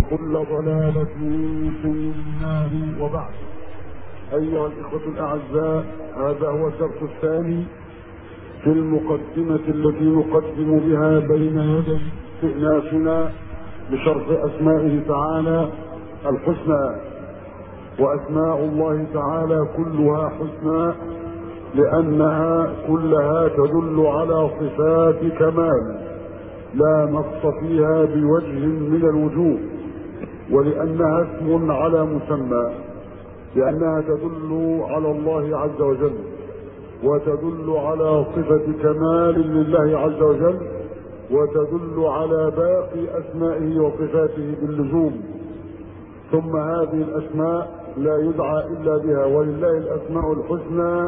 كل ضلالة في النار وبعد أيها الإخوة الأعزاء هذا هو الدرس الثاني في المقدمة التي نقدم بها بين يدي استئنافنا بشرح أسمائه تعالى الحسنى وأسماء الله تعالى كلها حسنى لأنها كلها تدل على صفات كمال لا نقص فيها بوجه من الوجوه ولأنها اسم على مسمى لأنها تدل على الله عز وجل وتدل على صفة كمال لله عز وجل وتدل على باقي أسمائه وصفاته باللزوم ثم هذه الأسماء لا يدعى إلا بها ولله الأسماء الحسنى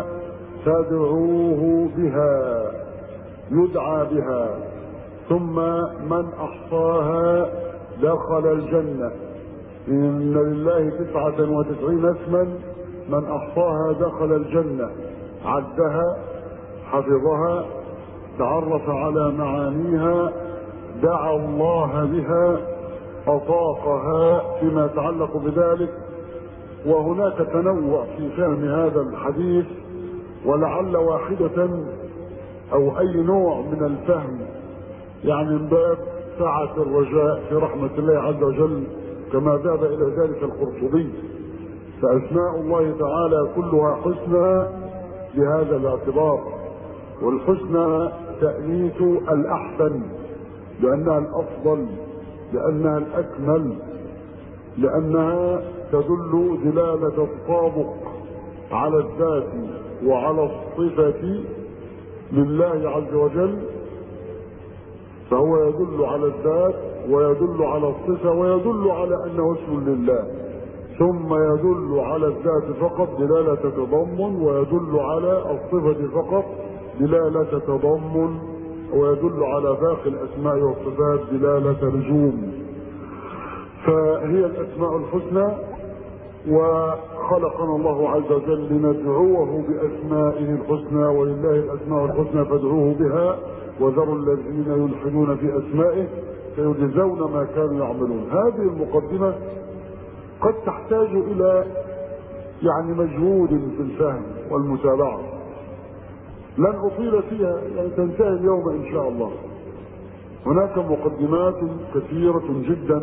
فادعوه بها يدعى بها ثم من احصاها دخل الجنة ان لله تسعة وتسعين اسما من احصاها دخل الجنة عدها حفظها تعرف على معانيها دعا الله بها اطاقها فيما يتعلق بذلك وهناك تنوع في فهم هذا الحديث ولعل واحدة او اي نوع من الفهم يعني من باب سعة الرجاء في رحمة الله عز وجل كما ذهب الى ذلك القرطبي فاسماء الله تعالى كلها حسنى بهذا الاعتبار والحسنى تأنيث الاحسن لانها الافضل لانها الاكمل لانها تدل دلالة الطابق على الذات وعلى الصفة لله عز وجل فهو يدل على الذات ويدل على الصفة ويدل على أنه اسم لله ثم يدل على الذات فقط دلالة تضمن ويدل على الصفة فقط دلالة تضمن ويدل على باقي الأسماء والصفات دلالة لزوم فهي الأسماء الحسنى وخلقنا الله عز وجل لندعوه بأسمائه الحسنى ولله الأسماء الحسنى فادعوه بها وذروا الذين يلحدون في أسمائه سيجزون ما كانوا يعملون هذه المقدمة قد تحتاج إلى يعني مجهود في الفهم والمتابعة لن أطيل فيها يعني تنتهي اليوم إن شاء الله هناك مقدمات كثيرة جدا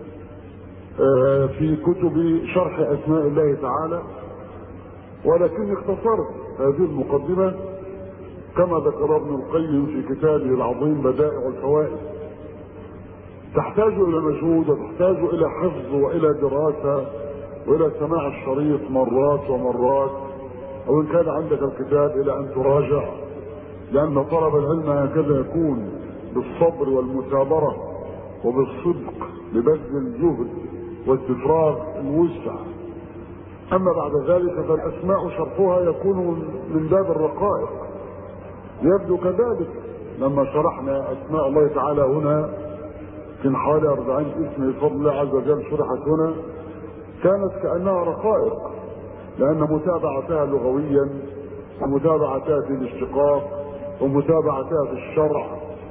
في كتب شرح اسماء الله تعالى ولكني اختصرت هذه المقدمة كما ذكر ابن القيم في كتابه العظيم بدائع الفوائد تحتاج الى مجهود وتحتاج الى حفظ والى دراسة والى سماع الشريط مرات ومرات او ان كان عندك الكتاب الى ان تراجع لان طلب العلم هكذا يكون بالصبر والمثابرة وبالصدق ببذل الجهد واستفراغ الوسع اما بعد ذلك فالاسماء شرطها يكون من باب الرقائق يبدو كذلك لما شرحنا اسماء الله تعالى هنا في حوالي 40 اسم بفضل الله عز وجل شرحت هنا كانت كانها رقائق لان متابعتها لغويا ومتابعتها في الاشتقاق ومتابعتها في الشرع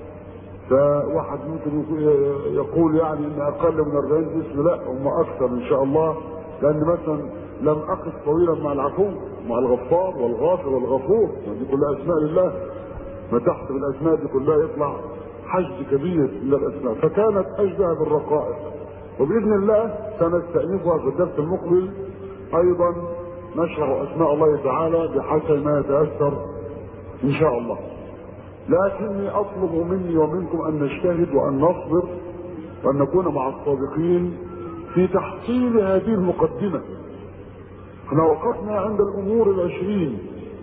فواحد ممكن يقول يعني ان اقل من 40 اسم لا هم اكثر ان شاء الله لان مثلا لم اقف طويلا مع العفو مع الغفار والغافر والغفور دي كلها اسماء لله ما تحت الاسماء دي كلها يطلع حشد كبير من الاسماء فكانت اشبه بالرقائق وباذن الله سنستأنفها في الدرس المقبل ايضا نشرح اسماء الله تعالى بحسب ما يتاثر ان شاء الله لكني اطلب مني ومنكم ان نجتهد وان نصبر وان نكون مع الصادقين في تحصيل هذه المقدمة احنا وقفنا عند الامور العشرين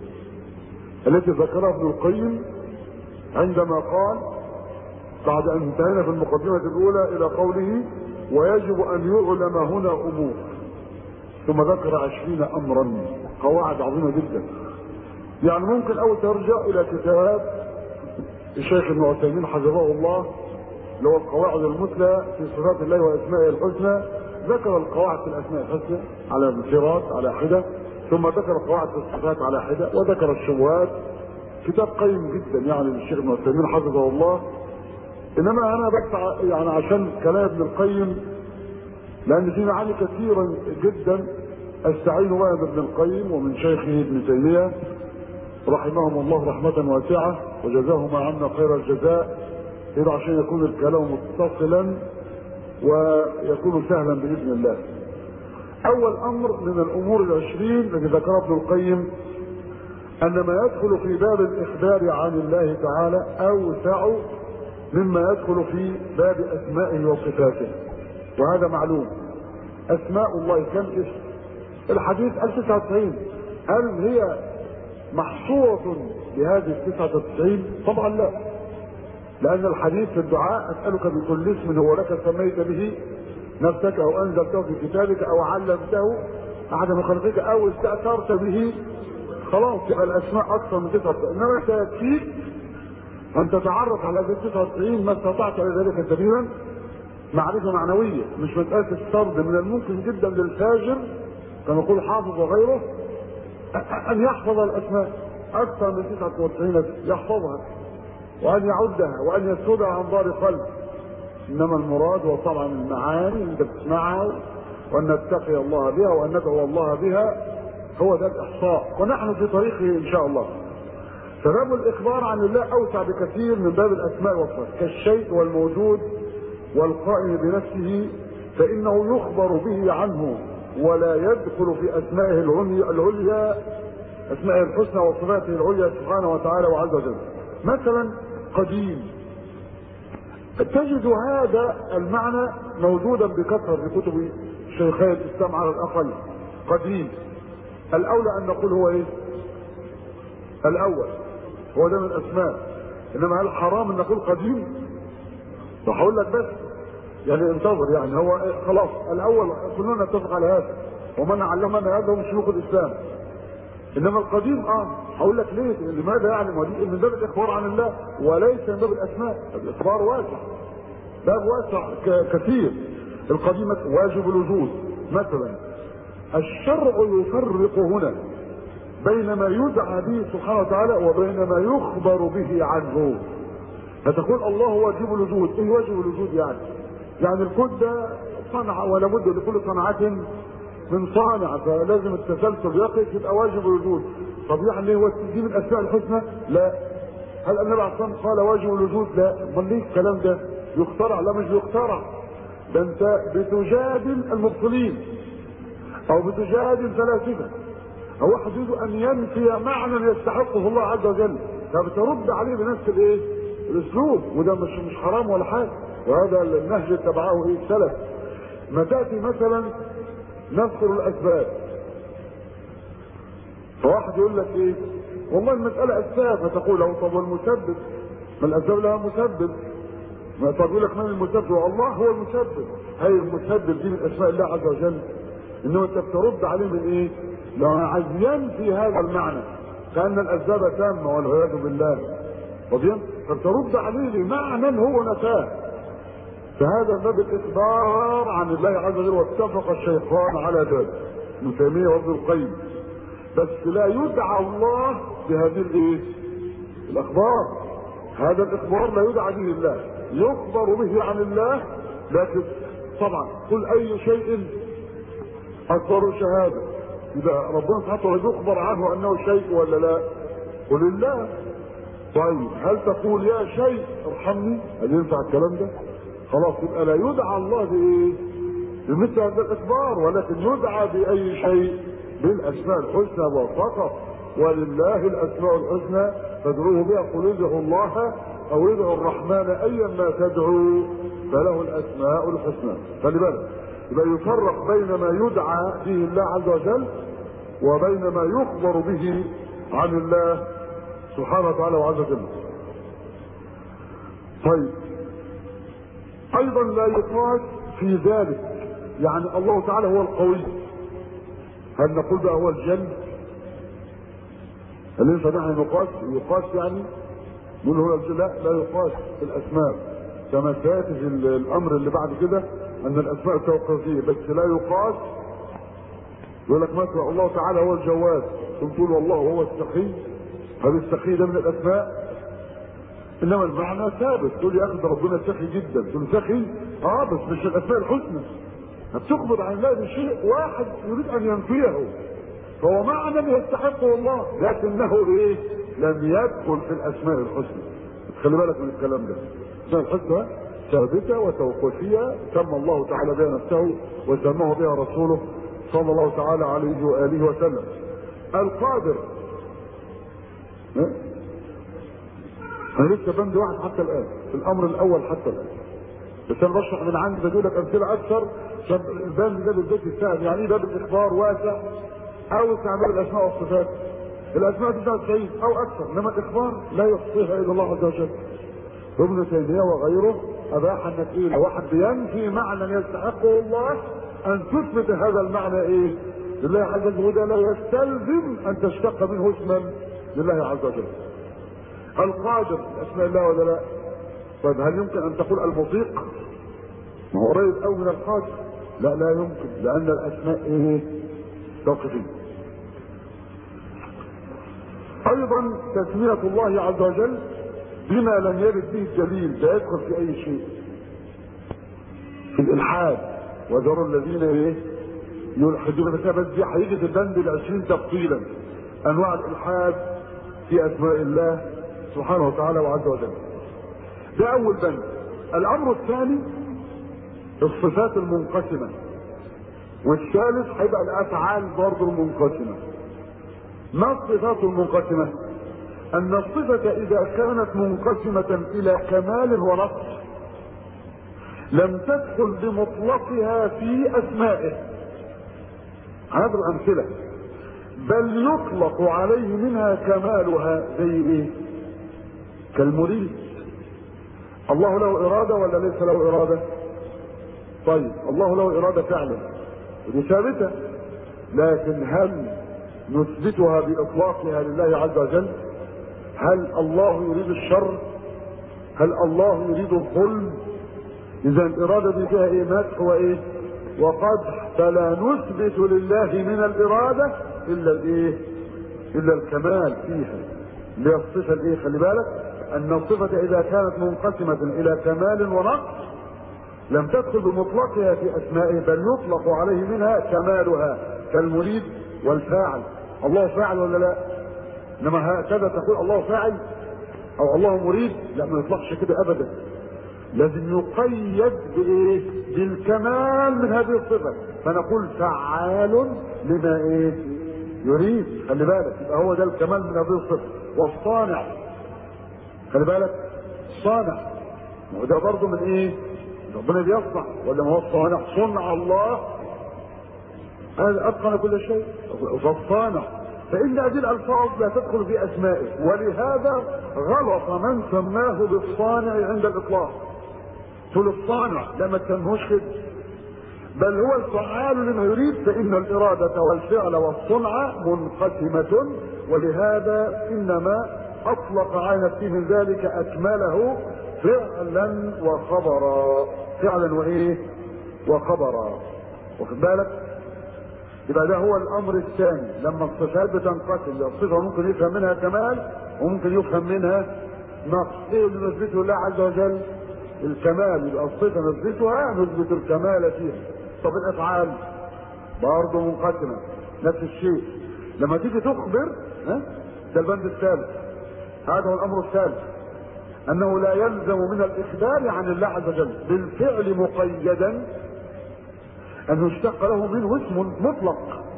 التي ذكرها ابن القيم عندما قال بعد ان انتهينا في المقدمة الاولى الى قوله ويجب ان يعلم هنا امور ثم ذكر عشرين امرا قواعد عظيمة جدا يعني ممكن اول ترجع الى كتاب الشيخ ابن عثيمين حفظه الله اللي هو القواعد المثلى في صفات الله واسمائه الحسنى ذكر القواعد في الاسماء الحسنى على الانفراد على حده ثم ذكر القواعد في الصفات على حده وذكر الشبهات كتاب قيم جدا يعني للشيخ ابن عثيمين حفظه الله انما انا بس يعني عشان كلام ابن القيم لان في معاني كثيرة جدا استعين بها من ابن القيم ومن شيخه ابن تيمية رحمهم الله رحمة واسعة وجزاهما عنا خير الجزاء كده عشان يكون الكلام متصلا ويكون سهلا بإذن الله أول أمر من الأمور العشرين التي ذكرها ابن القيم أن ما يدخل في باب الإخبار عن الله تعالى أوسع مما يدخل في باب أسمائه وصفاته وهذا معلوم أسماء الله كم اسم الحديث 1099 هل هي محصورة بهذه التسعة وتسعين؟ طبعا لا لأن الحديث في الدعاء أسألك بكل اسم هو لك سميت به نفسك أو أنزلته في كتابك أو علمته أحد من خلقك أو استأثرت به خلاص يبقى الأسماء أكثر من 99 إنما أنت يكفيك أن تتعرف على هذه 99 ما استطعت على ذلك سبيلا معرفة معنوية مش مسألة السرد من الممكن جدا للفاجر كما يقول حافظ وغيره أن يحفظ الأسماء أكثر من 99 يحفظها وأن يعدها وأن يسردها عن ظهر قلب إنما المراد هو طبعا المعاني اللي تسمعها وأن نتقي الله بها وأن ندعو الله بها هو ده الإحصاء ونحن في طريقه إن شاء الله فباب الإخبار عن الله أوسع بكثير من باب الأسماء والصفات كالشيء والموجود والقائم بنفسه فإنه يخبر به عنه ولا يدخل في أسمائه العليا أسمائه الحسنى وصفاته العليا سبحانه وتعالى وعز وجل مثلا قديم تجد هذا المعنى موجودا بكثرة في كتب شيخي الإسلام على الأقل قديم الأولى أن نقول هو إيه؟ الأول هو ده من الأسماء إنما هل حرام أن نقول قديم؟ هقول لك بس يعني انتظر يعني هو إيه خلاص الأول كلنا نتفق على هذا ومن علمنا هذا هم شيوخ الإسلام انما القديم اه هقول لك ليه لماذا يعني من باب الاخبار عن الله وليس من باب الاسماء الاخبار واسع باب واسع كثير القديم واجب الوجود مثلا الشرع يفرق هنا بين ما يدعى به سبحانه وتعالى وبين ما يخبر به عنه فتقول الله واجب الوجود ايه واجب الوجود يعني يعني الكون ده صنع ولا بد لكل صنعه من صانع فلازم التسلسل يقف يبقى واجب الوجود طب يعني هو دي من الاسماء الحسنى لا هل النبي عليه الصلاه قال واجب الوجود لا امال ليه الكلام ده يخترع لا مش يخترع ده انت بتجادل المبطلين او بتجادل الفلاسفه او واحد يريد ان ينفي معنى يستحقه الله عز وجل فبترد عليه بنفس الايه الاسلوب وده مش مش حرام ولا حاجه وهذا النهج اتبعه ايه السلف ما تاتي مثلا نذكر الاسباب فواحد يقول لك ايه والله المسألة اسباب فتقول له طب والمسبب ما الاسباب لها مسبب ما طب يقول لك من المسبب الله هو المسبب هي المسبب دي من اسماء الله عز وجل انما انت بترد عليه من ايه لو عايز ينفي هذا المعنى كان الاسباب تامه والعياذ بالله وبين فبترد عليه بمعنى هو نفاه فهذا باب الاخبار عن الله عز وجل واتفق الشيطان على ذلك ابن تيميه وابن القيم بس لا يدعى الله بهذه الايه الاخبار هذا الاخبار لا يدعى به الله يخبر به عن الله لكن طبعا قل اي شيء اكبر شهاده اذا ربنا سبحانه وتعالى يخبر عنه انه شيء ولا لا قل الله طيب هل تقول يا شيء ارحمني هل ينفع الكلام ده خلاص يبقى لا يدعى الله بايه بمثل هذا الاخبار ولكن يدعى باي شيء بالاسماء الحسنى وفقط ولله الاسماء الحسنى فادعوه بها قل ادعوا الله او ادعوا الرحمن ايا ما تدعو فله الاسماء الحسنى خلي بالك يبقى يفرق بين ما يدعى به الله عز وجل وبين ما يخبر به عن الله سبحانه وتعالى وعز وجل طيب ايضا لا يقاس في ذلك يعني الله تعالى هو القوي هل نقول بقى هو الجل هل ينفع نحن نقاس يقاس يعني نقول هو الجل لا لا يقاس في الاسماء كما سياتي في الامر اللي بعد كده ان الاسماء توقيفيه بس لا يقاس يقول لك مثلا الله تعالى هو الجواد ثم تقول والله هو السخي هل السخي ده من الاسماء انما المعنى ثابت تقول يا اخي ده ربنا سخي جدا تقول سخي اه بس مش الاسماء الحسنى بتخبر عن الله بشيء واحد يريد ان ينفيه فهو معنى يستحقه الله لكنه ايه لم يدخل في الاسماء الحسنى خلي بالك من الكلام ده الاسماء الحسنى ثابته وتوقيفيه سمى الله تعالى بها نفسه وسماه بها رسوله صلى الله تعالى عليه واله وسلم القادر ها؟ انا لسه بند واحد حتى الان في الامر الاول حتى الان بس انا بشرح من عندي بدي لك امثله اكثر عشان البند ده بالذات يستاهل يعني ايه باب الاخبار واسع او استعمال الاسماء والصفات الاسماء 99 او اكثر انما الاخبار لا يحصيها الا الله عز وجل ابن تيميه وغيره اباح انك ايه لو واحد بينفي معنى يستحقه الله ان تثبت هذا المعنى ايه لله عز وجل وده لا يستلزم ان تشتق منه اسما لله عز وجل القادر اسماء الله ولا لا طيب هل يمكن ان تقول المطيق ما هو قريب قوي من القادر لا لا يمكن لان الاسماء ايه توقيفيه ايضا تسمية الله عز وجل بما لم يرد به الدليل لا يدخل في اي شيء في الالحاد وذروا الذين ايه يلحدون بس بس دي هيجي في البند العشرين تفصيلا انواع الالحاد في اسماء الله سبحانه وتعالى وعز وجل ده اول بند الامر الثاني الصفات المنقسمه والثالث هيبقى الافعال برضه المنقسمه ما الصفات المنقسمه ان الصفه اذا كانت منقسمه الى كمال ونقص لم تدخل بمطلقها في اسمائه هذه الامثله بل يطلق عليه منها كمالها زي ايه كالمريد الله له اراده ولا ليس له اراده طيب الله له اراده فعلا ودي ثابته لكن هل نثبتها باطلاقها لله عز وجل هل الله يريد الشر هل الله يريد الظلم اذا الاراده دي فيها ايه مدح وايه وقدح فلا نثبت لله من الاراده الا الايه الا الكمال فيها اللي هي الصفه الايه خلي بالك ان الصفه اذا كانت منقسمه الى كمال ونقص لم تدخل بمطلقها في اسمائه بل يطلق عليه منها كمالها كالمريد والفاعل الله فاعل ولا لا انما هكذا تقول الله فاعل او الله مريد لا ما يطلقش كده ابدا لازم يقيد بايه بالكمال من هذه الصفه فنقول فعال لما ايه يريد خلي بالك يبقى هو ده الكمال من هذه الصفه والصانع خلي بالك صانع وده برضه من ايه ربنا بيصنع ولا ما هو الصانع صنع الله هذا اتقن كل شيء فالصانع فان هذه الالفاظ لا تدخل في اسمائه ولهذا غلط من سماه بالصانع عند الاطلاق تقول الصانع لما تسموش كده بل هو الفعال لما يريد فان الاراده والفعل والصنع منقسمه ولهذا انما اطلق على نفسه من ذلك اكمله فعلا وخبرا فعلا وايه وخبرا واخد بالك يبقى ده هو الامر الثاني لما الصفات بتنقسم الصفه ممكن يفهم منها كمال وممكن يفهم منها نقص ايه اللي نثبته الله عز وجل الكمال يبقى الصفه نثبتها نثبت الكمال فيها طب الافعال برضه منقسمه نفس الشيء لما تيجي تخبر ها ده البند الثالث هذا هو الامر الثالث انه لا يلزم من الاخبار عن الله عز وجل بالفعل مقيدا ان يشتق له منه اسم مطلق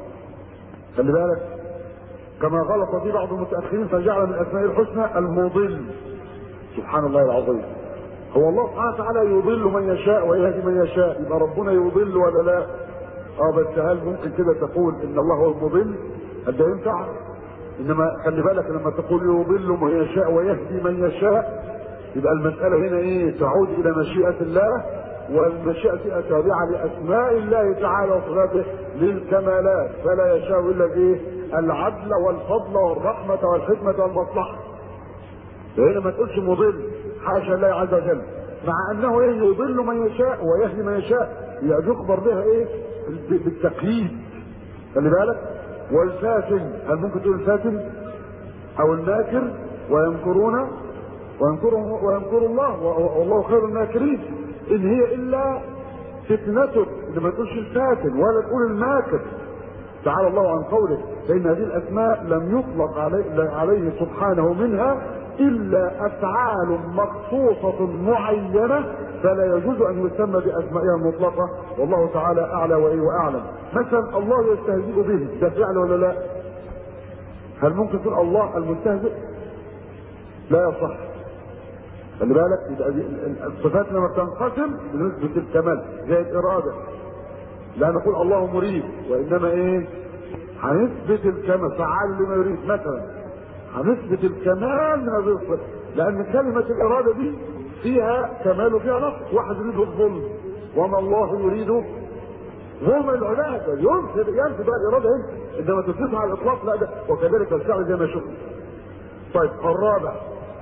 خلي بالك كما غلط في بعض المتاخرين فجعل من اسماء الحسنى المضل سبحان الله العظيم هو الله سبحانه وتعالى يضل من يشاء ويهدي من يشاء يبقى ربنا يضل ولا لا اه بس هل ممكن كده تقول ان الله هو المضل هل ده ينفع انما خلي بالك لما تقول يضل من يشاء ويهدي من يشاء يبقى المسألة هنا ايه تعود الى مشيئة الله والمشيئة تابعة لاسماء الله تعالى وصفاته للكمالات فلا يشاء الا بايه العدل والفضل والرحمة والحكمة والمصلحة فهنا ما تقولش مضل حاشا الله عز وجل مع انه ايه يضل من يشاء ويهدي من يشاء يخبر بها ايه بالتقييد خلي بالك والفاتن هل ممكن تقول الفاتن او الماكر ويمكرون ويمكر ويمكر الله والله خير الماكرين ان هي الا فتنة انما تقولش الفاتن ولا تقول الماكر تعالى الله عن قوله فان هذه الاسماء لم يطلق عليه, عليه سبحانه منها الا افعال مخصوصه معينه فلا يجوز ان يسمى باسمائها المطلقه والله تعالى اعلى وايه واعلم مثلا الله يستهزئ به ده فعل ولا لا هل ممكن تقول الله المستهزئ لا يصح خلي بالك يبقى الصفات لما بتنقسم بنسبة الكمال زي الإرادة لا نقول الله مريد وإنما إيه؟ هنثبت الكمال فعال لما يريد مثلا هنثبت الكمال من هذه الصفة لأن كلمة الإرادة دي فيها كمال وفيها نقص واحد يريد الظلم وما الله يريد ظلم العباد ينفذ ينفذ بقى الإرادة هنا إنما تثبتها على الإطلاق لا ده وكذلك الفعل زي ما شفنا طيب الرابع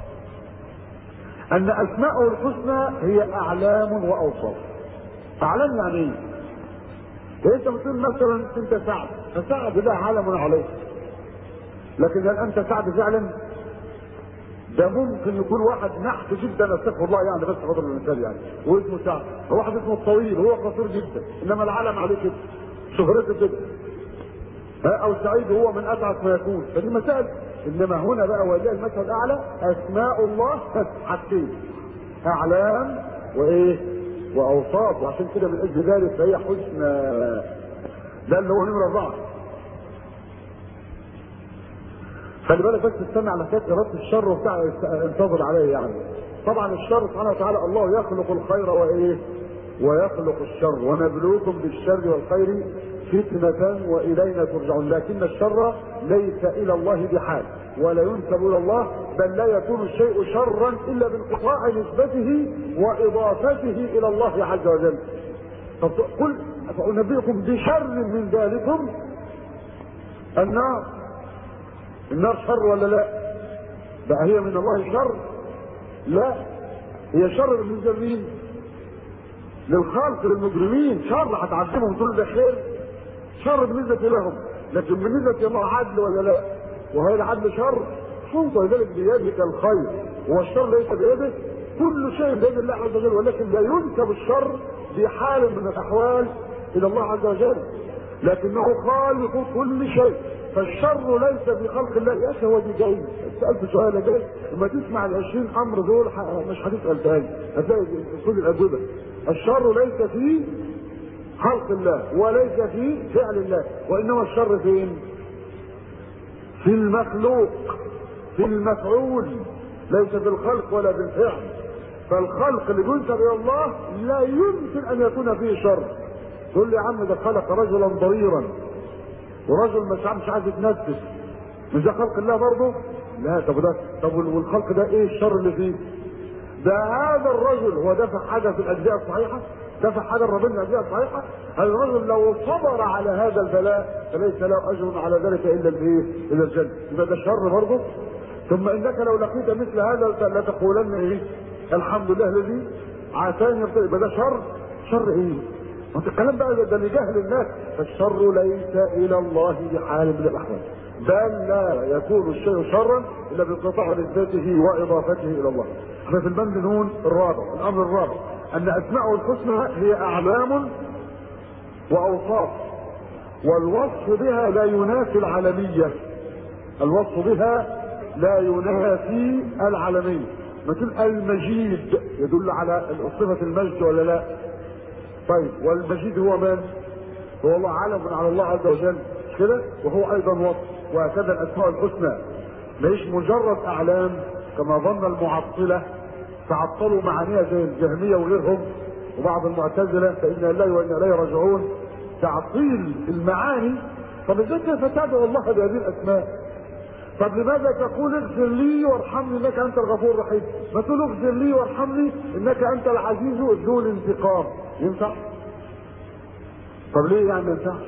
ان اسماءه الحسنى هي اعلام واوصاف اعلام يعني ايه يعني انت بتقول مثلا انت سعد فسعد ده علم عليك لكن هل انت سعد فعلا ده ممكن يكون واحد نحت جدا استغفر الله يعني بس فضل المثال يعني واسمه سعد هو واحد اسمه الطويل هو قصير جدا انما العلم عليه كده شهرته كده او سعيد هو من اتعس ما يكون فدي مسائل انما هنا بقى ولله المثل الاعلى اسماء الله حاجتين اعلام وايه واوصاف وعشان كده من اجل ذلك فهي حسنى ده اللي هو نمره اربعه خلي بالك بس استنى على حكايه اراده الشر وبتاع انتظر عليه يعني طبعا الشر سبحانه وتعالى الله يخلق الخير وايه ويخلق الشر ونبلوكم بالشر والخير فتنة وإلينا ترجعون لكن الشر ليس إلى الله بحال ولا ينسب إلى الله بل لا يكون الشيء شرا إلا بانقطاع نسبته وإضافته إلى الله عز وجل طب قل فأنبئكم بشر من ذلكم النار النار شر ولا لا بقى هي من الله شر لا هي شر بالنسبة لمين للخلق للمجرمين شر هتعذبهم تقول ده خير شر بالنسبة لهم لكن بالنسبة لله عدل ولا لا وهي العدل شر شوف ذلك بيدك الخير والشر ليس بيده كل شيء بيد الله عز وجل ولكن لا ينسب الشر بحال من الاحوال الى الله عز وجل لكنه خالق كل شيء فالشر ليس في خلق الله يا اخي هو دي جاي سالت سؤال جاي لما تسمع ال 20 امر دول مش هتسال تاني هتلاقي كل الاجوبه الشر ليس في خلق الله وليس في فعل الله وانما الشر فين في المخلوق في المفعول ليس في الخلق ولا في الفعل فالخلق اللي بينسب الى الله لا يمكن ان يكون فيه شر تقول لي يا عم ده خلق رجلا ضريرا ورجل مش مش عايز يتنفس مش ده خلق الله برضه؟ لا طب ده طب والخلق ده ايه الشر اللي فيه؟ ده هذا الرجل هو دفع حاجه في الاجزاء الصحيحه دفع حاجه ربنا الاجزاء الصحيحه الرجل لو صبر على هذا البلاء فليس له اجر على ذلك الا الايه؟ الا الجنه يبقى ده شر برضه ثم انك لو لقيت مثل هذا لتقولن ايه؟ الحمد لله الذي عافاني يبقى ده شر شر ايه؟ ما الكلام بقى ده لجهل الناس فالشر ليس الى الله بحال من الاحوال بل لا يكون الشيء شرا الا بانقطاع نسبته واضافته الى الله احنا في البند نون الرابع الامر الرابع ان اسماءه الحسنى هي اعلام واوصاف والوصف بها لا ينافي العالميه الوصف بها لا ينافي العالميه مثل المجيد يدل على صفه المجد ولا لا طيب والمجيد هو من هو الله علم على الله عز وجل مش كده وهو ايضا وصف وهكذا الاسماء الحسنى مش مجرد اعلام كما ظن المعطله تعطلوا معانيها زي الجهميه وغيرهم وبعض المعتزله فانا لله وانا اليه راجعون تعطيل المعاني طب ازاي كيف تدعو الله بهذه الاسماء طب لماذا تقول اغفر لي وارحمني انك انت الغفور الرحيم ما تقول اغفر لي وارحمني انك انت العزيز ذو الانتقام ينفع طب ليه يعني ما ينفعش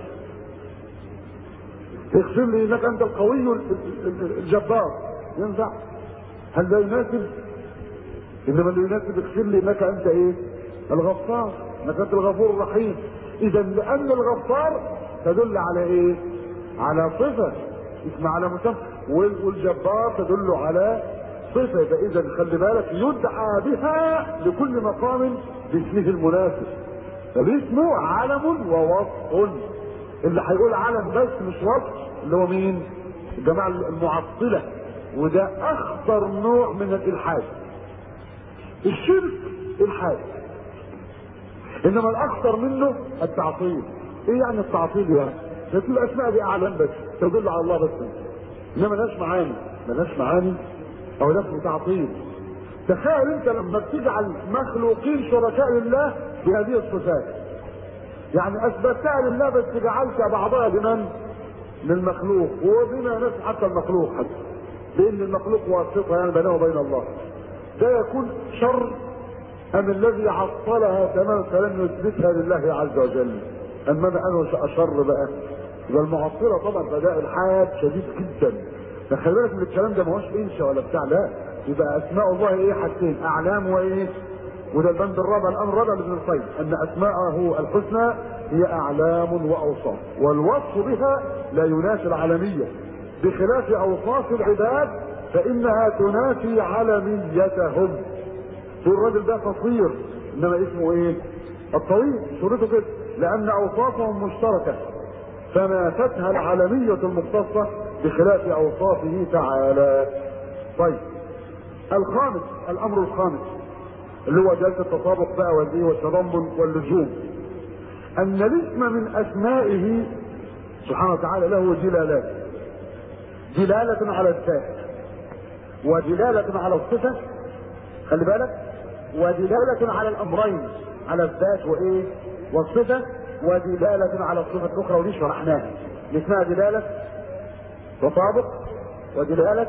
اغفر لي انك انت القوي الجبار ينفع هل ده يناسب انما اللي يناسب اغفر لي انك انت ايه الغفار انك انت الغفور الرحيم اذا لان الغفار تدل على ايه على صفه اسم على مسمى والجبار تدل على صفه فاذا خلي بالك يدعى بها لكل مقام باسمه المناسب فاسمه علم ووصف اللي هيقول علم بس مش وصف اللي هو مين الجماعة المعطلة وده اخطر نوع من الالحاد الشرك الحاد انما الاخطر منه التعطيل ايه يعني التعطيل يعني ده الاسماء دي اعلام بس تدل على الله بس انما ملهاش معاني ملهاش معاني او ده تعطيل تخيل انت لما بتجعل مخلوقين شركاء لله بهذه الصفات يعني اثبتها لله بس جعلت بعضها لمن للمخلوق وبما نفس حتى المخلوق حتى لان المخلوق واسطه يعني بينه وبين الله ده يكون شر ام الذي عطلها تماما فلم يثبتها لله عز وجل اما انا انا اشر بقى يبقى المعطله طبعا فده الحاد شديد جدا فخلي بالك من الكلام ده ما هوش انشا ولا بتاع لا يبقى اسماء الله ايه حاجتين اعلام وايه وده البند الرابع الامر الرابع لابن القيم ان اسماءه الحسنى هي اعلام واوصاف والوصف بها لا ينافي العالميه بخلاف اوصاف العباد فانها تنافي علميتهم الراجل ده قصير انما اسمه ايه الطويل شروطه كده لان اوصافهم مشتركه فنافتها العالميه المختصه بخلاف اوصافه تعالى طيب الخامس الامر الخامس اللي هو جلسه التطابق بقى والايه والتضمن واللزوم ان الاسم من اسمائه سبحانه وتعالى له دلالات دلالة على الذات ودلالة على الصفة خلي بالك ودلالة على الأمرين على الذات وإيه والصفة ودلالة على الصفة الأخرى ودي شرحناها اسمها دلالة تطابق ودلالة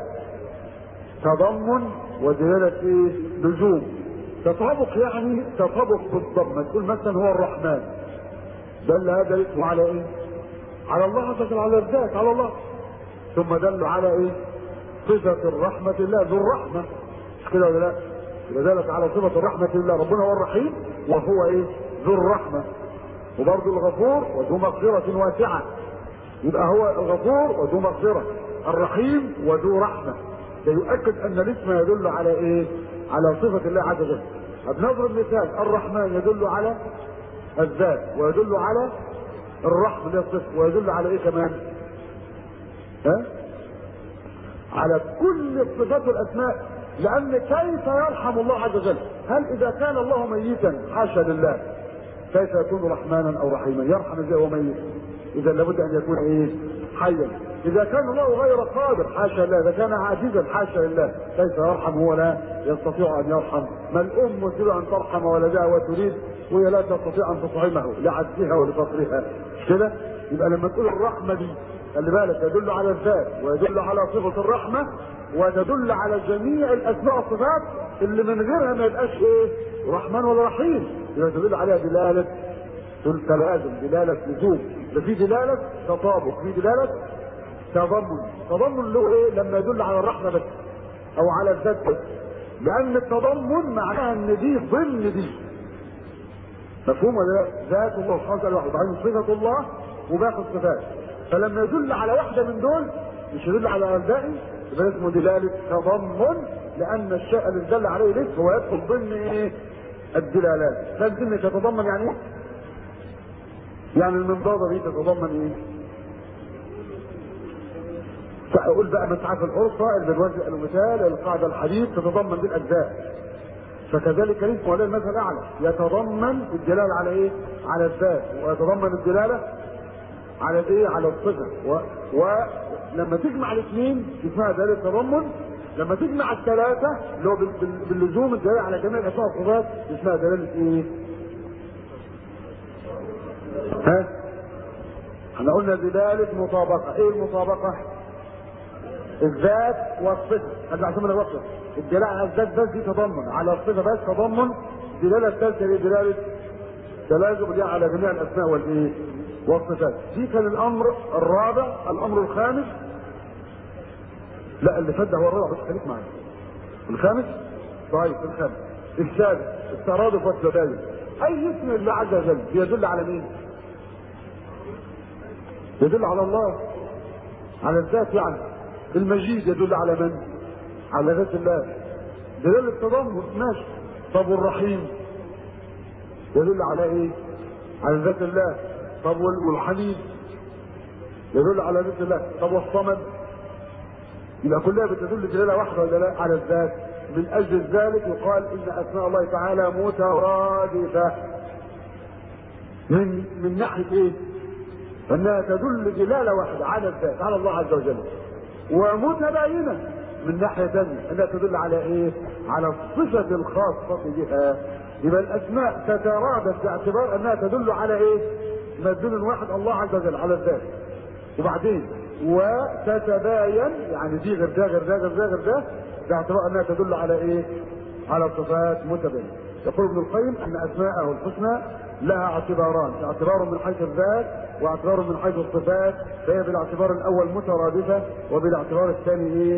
تضمن ودلالة ايه لزوم تطابق يعني تطابق بالضم تقول مثلا هو الرحمن دل هذا الاسم على ايه على الله عز وجل على الذات على الله ثم دل على ايه صفة الرحمة الله ذو الرحمة مش كده ولا لا لذلك على صفة الرحمة لله ربنا هو الرحيم وهو ايه ذو الرحمة وبرضه الغفور وذو مغفرة واسعة يبقى هو الغفور وذو مغفرة الرحيم وذو رحمة ده يؤكد ان الاسم يدل على ايه على صفة الله عز وجل بنضرب مثال الرحمن يدل على الذات ويدل على الرحمة اللي الصفة ويدل على ايه كمان ها على كل الصفات والاسماء لان كيف يرحم الله عز وجل هل اذا كان الله ميتا حاشا لله كيف يكون رحمانا او رحيما يرحم ازاي وهو ميت اذا لابد ان يكون ايه حيا اذا كان الله غير قادر حاشا لله اذا كان عاجزا حاشا لله كيف يرحم هو لا يستطيع ان يرحم ما الام تريد ان ترحم ولدها وتريد وهي لا تستطيع ان تطعمه لعجزها ولفقرها مش كده يبقى لما تقول الرحمه دي خلي بالك يدل على الذات ويدل على صفه الرحمه وتدل على جميع الاسماء والصفات اللي من غيرها ما يبقاش ايه رحمن ولا رحيم يبقى تدل عليها دلاله تلازم دلاله لزوم ده في دلاله تطابق في دلاله تضمن تضمن اللي هو ايه لما يدل على الرحمه بس او على الذات بس لان التضمن معناها ان دي ضمن دي مفهوم ولا ذات الله سبحانه وتعالى وبعدين صفه الله وباقي الصفات فلما يدل على واحده من دول مش يدل على الباقي يبقى اسمه دلاله تضمن لان الشيء اللي دل عليه الاسم هو يدخل ضمن ايه الدلالات فالكلمه تتضمن يعني ايه يعني المنضادة دي تتضمن ايه فاقول بقى مسعى العرفة البنوزي المثال القاعدة الحديث تتضمن دي الاجزاء فكذلك الاسم ولا المثل الاعلى يتضمن الدلالة على ايه على الذات ويتضمن الدلالة على الايه على الصفة و... ولما تجمع الاثنين اسمها دلالة تضمن لما تجمع الثلاثة اللي هو بال... بال... باللزوم الدلالة على جميع الاسماء والصفات اسمها دلالة ايه ها احنا قلنا دلالة مطابقة ايه المطابقة الذات والصفة هذا عشان من الوصف الدلالة على الذات بس دي تضمن على الصفة بس تضمن الدلالة الثالثة هي دلالة تلازم دي على جميع الاسماء والايه والصفات دي كان الامر الرابع الامر الخامس لا اللي فات ده هو الرابع بس خليك معايا الخامس طيب الخامس السادس الترادف والتباين اي اسم الله عز وجل يدل على مين يدل على الله على الذات يعني المجيد يدل على من على ذات الله دلالة التضمن ماشي طب والرحيم يدل على ايه على ذات الله طب وال- والحميد يدل على ذات الله طب والصمد يبقى كلها بتدل دلاله واحده ولا لا على الذات من اجل ذلك يقال ان اسماء الله تعالى مترادفه من من ناحيه ايه؟ انها تدل دلاله واحده على الذات على الله عز وجل ومتباينه من ناحيه ثانيه انها تدل على ايه؟ على الصفه الخاصه بها يبقى الاسماء تترادف باعتبار انها تدل على ايه؟ مدلول واحد الله عز وجل على الذات وبعدين وتتباين يعني دي غير ده غير ده غير ده غير ده باعتبار انها تدل على ايه؟ على صفات متباينه. يقول ابن القيم ان اسماءه الحسنى لها اعتباران، اعتبار من حيث الذات واعتبار من حيث الصفات فهي بالاعتبار الاول مترادفه وبالاعتبار الثاني ايه؟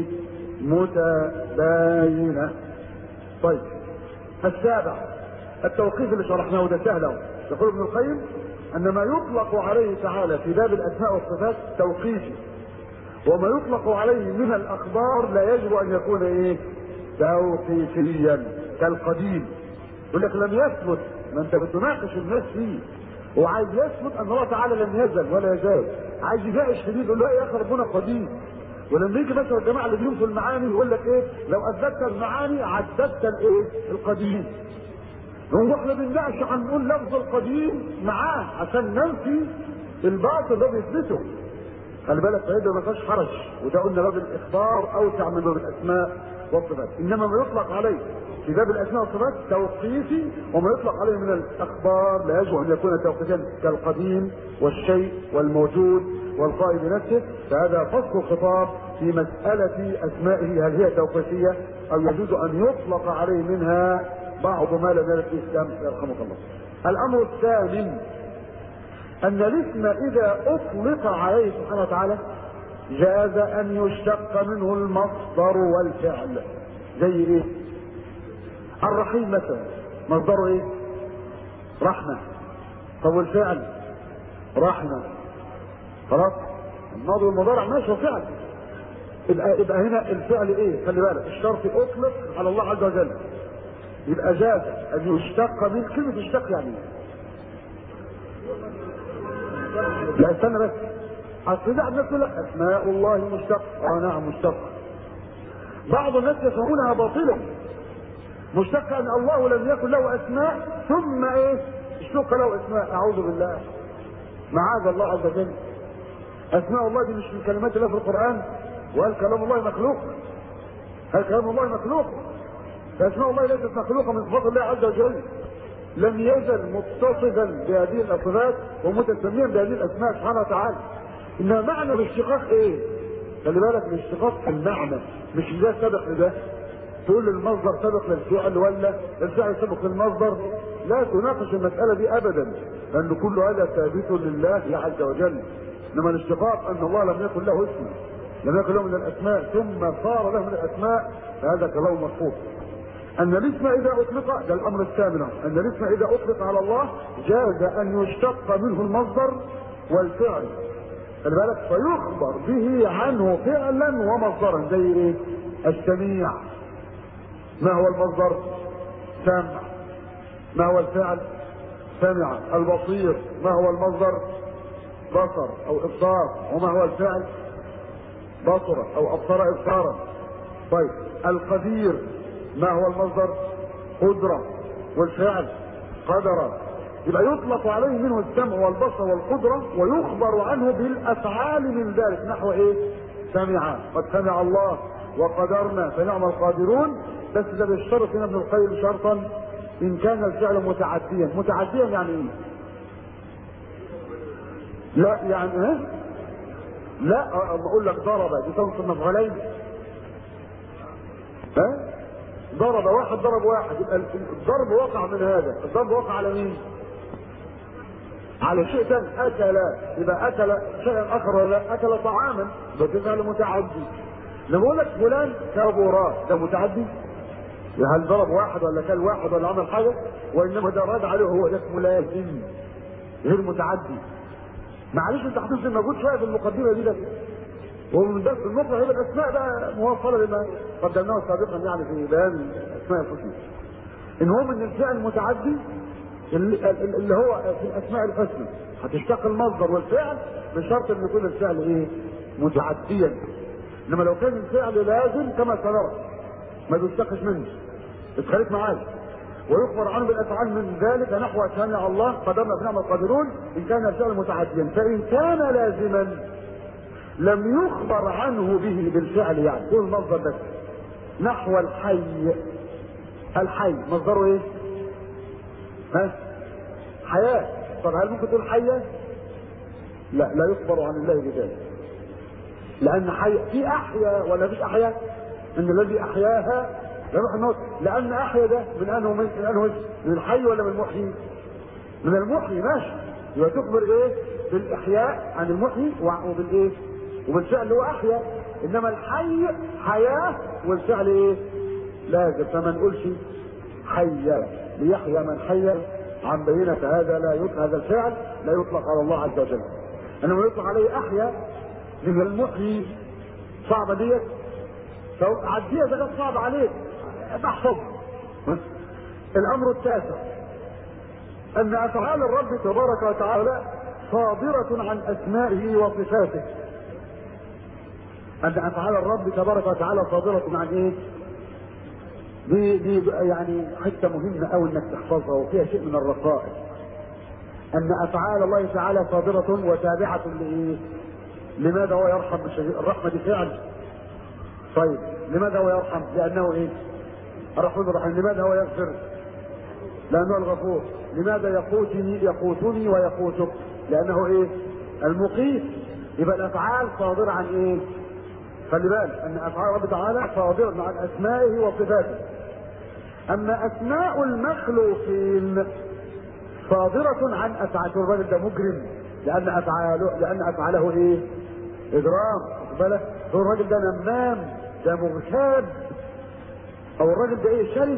متباينه. طيب السابع التوقيف اللي شرحناه ده سهل أهو. يقول ابن القيم ان ما يطلق عليه تعالى في باب الاسماء والصفات توقيفي وما يطلق عليه من الاخبار لا يجب ان يكون ايه توقيفيا كالقديم يقول لك لم يثبت ما انت بتناقش الناس فيه وعايز يثبت ان الله تعالى لم يزل ولا يزال عايز يناقش في دي يقول له يا اخي ربنا قديم ولما يجي مثلا الجماعه اللي بينسوا المعاني يقول لك ايه لو اثبتت المعاني عددت الايه القديم هو احنا بنناقش هنقول لفظ القديم معاه عشان ننفي الباطل ده بيثبته خلي بالك فهذا ما فيهاش حرج وده قلنا باب الاخبار اوسع من باب الاسماء والصفات انما ما يطلق عليه في باب الاسماء والصفات توقيفي وما يطلق عليه من الاخبار لا يجب ان يكون توقيفيا كالقديم والشيء والموجود والقائم بنفسه فهذا فصل الخطاب في مسألة أسمائه هل هي توقيفية أو يجوز أن يطلق عليه منها بعض ما لم يرد فيه الإسلام يرحمك الله. الأمر الثامن أن الاسم إذا أطلق عليه سبحانه وتعالى جاز أن يشتق منه المصدر والفعل زي إيه؟ الرحيم مثلا مصدره إيه؟ رحمة طب والفعل رحمة خلاص الماضي والمضارع ماشي هو فعل يبقى يبقى هنا الفعل ايه؟ خلي بالك الشرط اطلق على الله عز وجل يبقى جاز ان يشتق من كلمه يشتق يعني ايه؟ لا استنى بس اصل ده الناس تقول لك اسماء الله مشتق اه نعم مشتق بعض الناس يفهمونها باطلا مشتق ان الله لم يكن له اسماء ثم ايه اشتق له اسماء اعوذ بالله معاذ الله عز وجل اسماء الله دي مش من كلمات الله في القران وهل كلام الله مخلوق هل كلام الله مخلوق فاسماء الله ليست مخلوقه من صفات الله عز وجل لم يزل متصفا بهذه الصفات ومتسميا بهذه الاسماء سبحانه وتعالى انما معنى الاشتقاق ايه خلي بالك الاشتقاق المعنى مش ده سبق لده تقول المصدر سبق للفعل ولا الفعل سبق للمصدر لا تناقش المسألة دي أبدا لأن كل هذا ثابت لله عز وجل إنما الاشتقاق أن الله لم يكن له اسم لم يكن له من الأسماء ثم صار له من الأسماء فهذا كلام مرفوض أن الاسم إذا أطلق ده الأمر الثامن أن الاسم إذا أطلق على الله جاز أن يشتق منه المصدر والفعل خلي بالك فيخبر به عنه فعلا ومصدرا زي ايه؟ السميع ما هو المصدر؟ سمع ما هو الفعل؟ سمع البصير ما هو المصدر؟ بصر او ابصار وما هو الفعل؟ بصر او ابصر ابصارا طيب القدير ما هو المصدر؟ قدرة والفعل قدر يبقى يطلق عليه منه السمع والبصر والقدرة ويخبر عنه بالأفعال من ذلك نحو إيه؟ سمع قد سمع الله وقدرنا فنعم القادرون بس ده بيشترط هنا ابن القيم شرطا إن كان الفعل متعديا متعديا يعني إيه؟ لا يعني إيه؟ لا بقول لك ضرب دي تنصب مفعولين ها؟ ضرب واحد ضرب واحد يبقى الضرب وقع من هذا الضرب وقع على مين؟ على شيء ثاني اكل يبقى اكل شيئا اخر ولا اكل طعاما ده فعل متعدي لما اقول لك فلان كبر ده متعدي هل ضرب واحد ولا كل واحد ولا عمل حاجه وانما ده رد عليه هو ده اسمه لازم غير متعدي معلش انت هتفضل موجود شويه في المقدمه دي ده ومن بس النقطه هي الاسماء بقى موصله لما قدمناه سابقا يعني في بيان اسماء الحسنى ان هو من الفعل متعدي اللي, اللي هو في الاسماء الحسنى هتشتق المصدر والفعل بشرط ان يكون الفعل ايه متعديا انما لو كان الفعل لازم كما سنرى ما بيشتقش منه اتخليك معايا ويخبر عنه بالافعال من ذلك نحو سمع الله قدرنا بنعم القادرون ان كان الفعل متعديا فان كان لازما لم يخبر عنه به بالفعل يعني كل مصدر بس نحو الحي الحي مصدره ايه؟ ها؟ حياة طب هل ممكن تقول حية؟ لا لا يخبر عن الله بذلك لأن حي في أحيا ولا مفيش أحيا؟ إن الذي أحياها يروح الموت لأن أحيا ده من أنه من أنه من الحي ولا من المحيي؟ من المحيي ماشي يبقى تخبر إيه؟ بالإحياء عن المحيي وبالإيه؟ وبالفعل اللي هو أحيا إنما الحي حياة والفعل إيه؟ لازم فما نقولش حيا ليحيى من حي عن بينة هذا لا يطلق هذا الفعل لا يطلق على الله عز وجل انما يطلق عليه احيا من المحيي صعبه ديت عديها ده كانت صعبه عليك بحفظ الامر التاسع ان افعال الرب تبارك وتعالى صادرة عن اسمائه وصفاته ان افعال الرب تبارك وتعالى صادرة عن ايه؟ دي دي يعني حته مهمه قوي انك تحفظها وفيها شيء من الرقائق ان افعال الله تعالى صادره وتابعه لايه؟ لماذا هو يرحم الرحمه دي فعل طيب لماذا هو يرحم؟ لانه ايه؟ الرحمن الرحيم لماذا هو يغفر؟ لانه الغفور لماذا يقوتني يقوتني ويقوتك؟ لانه ايه؟ المقيت يبقى الافعال صادره عن ايه؟ خلي بالك ان افعال رب تعالى صادره عن اسمائه وصفاته اما اسماء المخلوقين صادرة عن افعال الراجل ده مجرم لان افعاله لان افعاله ايه؟ اجرام واخد بالك؟ هو الراجل ده نمام ده مغتاب او الراجل ده ايه شرس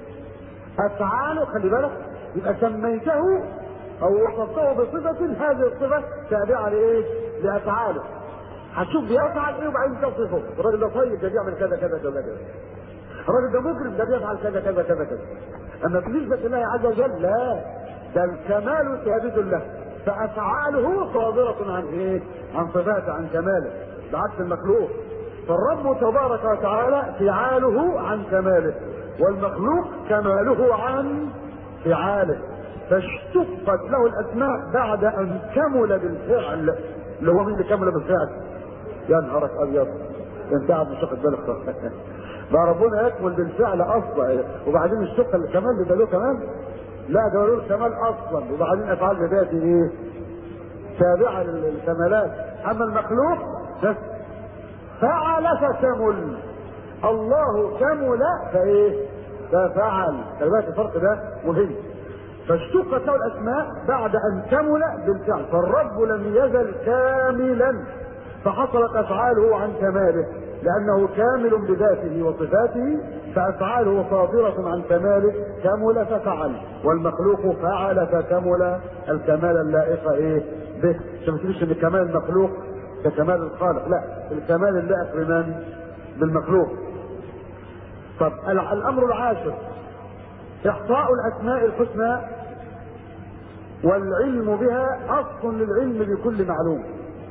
افعاله خلي بالك يبقى سميته او وصفته بصفة هذه الصفة تابعة لايه؟ لافعاله هتشوف بيفعل ايه وبعدين تصفه الراجل ده طيب ده بيعمل كذا كذا كذا كذا الراجل ده مجرم ده بيفعل كذا كذا كذا كذا اما بالنسبه لله عز وجل لا ده الكمال ثابت له فافعاله صادره عن ايه؟ عن صفاته عن كماله بعكس المخلوق فالرب تبارك وتعالى فعاله عن كماله والمخلوق كماله عن فعاله فاشتقت له الاسماء بعد ان كمل بالفعل اللي هو مين اللي كمل بالفعل؟ يا نهارك ابيض انت قاعد مش واخد بالك ده ربنا يكمل بالفعل اصلا وبعدين الشق الكمال ده له كمان لا ده له الكمال اصلا وبعدين افعال بذاته ايه تابعه للكمالات اما المخلوق بس فعل فكمل الله كمل فايه ففعل خلي بالك الفرق ده مهم فاشتقت له الاسماء بعد ان كمل بالفعل فالرب لم يزل كاملا فحصلت افعاله عن كماله لانه كامل بذاته وصفاته فافعاله صادره عن كماله كمل ففعل والمخلوق فعل فكمل الكمال اللائق ايه به عشان ما تقولش ان كمال المخلوق ككمال الخالق لا الكمال اللائق بمن بالمخلوق طب الامر العاشر احصاء الاسماء الحسنى والعلم بها اصل للعلم بكل معلوم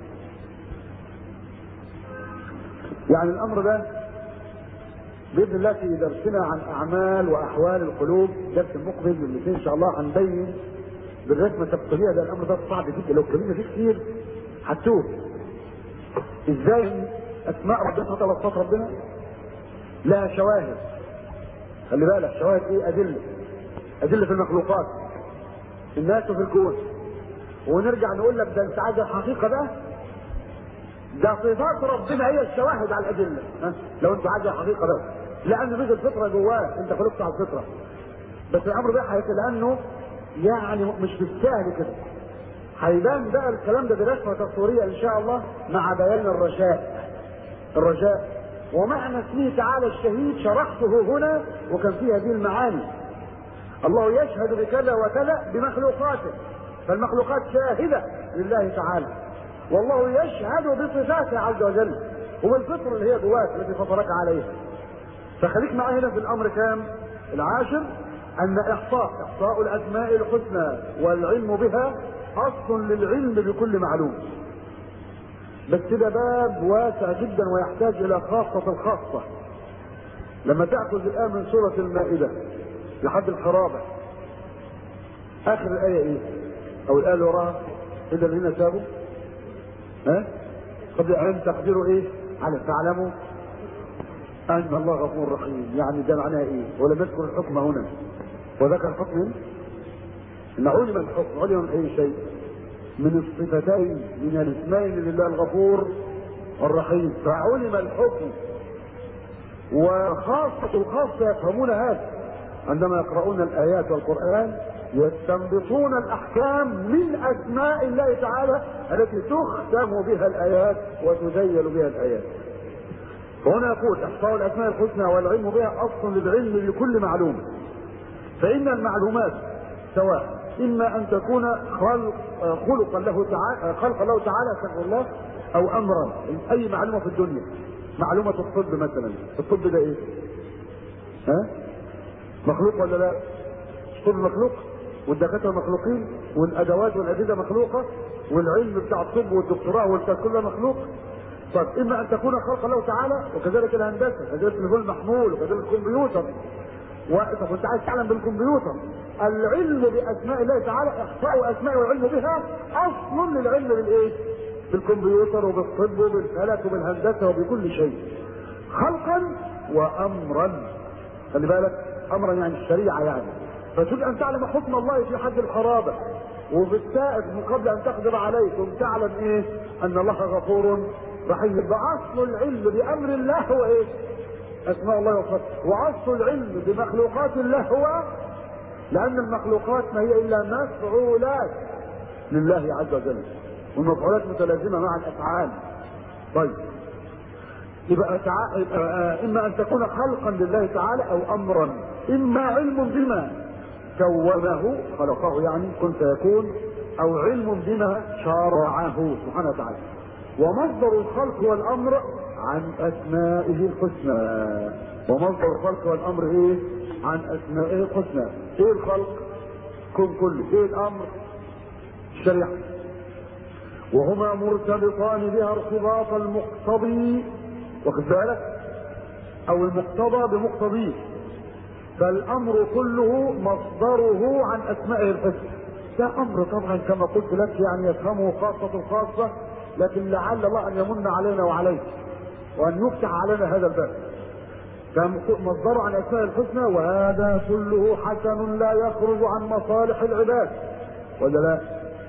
يعني الامر ده باذن الله في درسنا عن اعمال واحوال القلوب درس المقبل اللي ان شاء الله هنبين بالرسمه التفصيليه ده الامر ده صعب جدا لو اتكلمنا فيه كتير هتوه ازاي اسماء ربنا وصفات ربنا لها شواهد خلي بالك شواهد ايه ادله ادله في المخلوقات الناس في الكون ونرجع نقول لك ده انت عايز الحقيقه بقى ده صفات ربنا هي الشواهد على الادله ها؟ لو انت عايز الحقيقه بقى لان بيجي الفطره جواك انت خلقت على الفطره بس الامر ده هيك لانه يعني مش بالسهل كده هيبان بقى الكلام ده برسمه تصويريه ان شاء الله مع بيان الرجاء الرجاء ومعنى اسمه تعالى الشهيد شرحته هنا وكان فيه هذه المعاني الله يشهد بكذا وكذا بمخلوقاته فالمخلوقات شاهدة لله تعالى والله يشهد بصفاته عز وجل وبالفطر اللي هي جواك التي فطرك عليها فخليك معاه هنا في الامر كام العاشر ان احصاء احصاء الاسماء الحسنى والعلم بها اصل للعلم بكل معلوم بس ده باب واسع جدا ويحتاج الى خاصة الخاصة لما تأخذ الآن من سورة المائدة لحد الخرابة آخر الآية إيه؟ أو الآية اللي وراها إلا الذين تابوا ها؟ قبل أن تقدروا إيه؟ على تعلموا أن الله غفور رحيم يعني ده معناه إيه؟ ولم يذكر الحكم هنا وذكر الحكم إن علم الحكم علم من أي شيء من الصفتين من الاسمين لله الغفور الرحيم فعلم الحكم وخاصة الخاصة يفهمون هذا عندما يقرؤون الآيات والقرآن يستنبطون الأحكام من أسماء الله تعالى التي تختم بها الآيات وتذيل بها الآيات فهنا يقول إحصاء الأسماء الحسنى والعلم بها أصل للعلم بكل معلوم فإن المعلومات سواء إما أن تكون خلق خلقا له تعالى خلقا له تعالى سبحانه الله أو أمرا أي معلومة في الدنيا معلومة الطب مثلا الطب ده إيه؟ ها؟ مخلوق ولا لا؟ الطب مخلوق والدكاترة مخلوقين والأدوات والأجهزة مخلوقة والعلم بتاع الطب والدكتوراه والكلام كله مخلوق طيب إما أن تكون خلقا له تعالى وكذلك الهندسة كذلك التليفون المحمول وكذلك الكمبيوتر طب انت عايز تعلم بالكمبيوتر العلم باسماء الله تعالى احصاء اسماء والعلم بها اصل للعلم بالايه؟ بالكمبيوتر وبالطب وبالفلك وبالهندسه وبكل شيء. خلقا وامرا. خلي بالك امرا يعني الشريعه يعني. فتريد ان تعلم حكم الله في حد القرابه وفي السائق من قبل ان تقدر عليه ثم تعلم ايه؟ ان الله غفور رحيم. يبقى اصل العلم بامر الله هو ايه؟ اسماء الله وصفاته واصل العلم بمخلوقات الله هو لان المخلوقات ما هي الا مفعولات لله عز وجل والمفعولات متلازمه مع الافعال طيب يبقى, تع... يبقى اما ان تكون خلقا لله تعالى او امرا اما علم بما كونه خلقه يعني كن فيكون او علم بما شرعه سبحانه وتعالى ومصدر الخلق والامر عن اسمائه الحسنى ومصدر الخلق والامر ايه عن اسمائه الحسنى ايه الخلق كن كله ايه الامر الشريعه وهما مرتبطان بها ارتباط المقتضي واخد بالك او المقتضى بمقتضيه فالامر كله مصدره عن اسمائه الحسنى ده امر طبعا كما قلت لك يعني يفهمه خاصه الخاصه لكن لعل الله ان يمن علينا وعليك وان يفتح علينا هذا الباب كان مصدره عن اسماء الحسنى وهذا كله حسن لا يخرج عن مصالح العباد ولا لا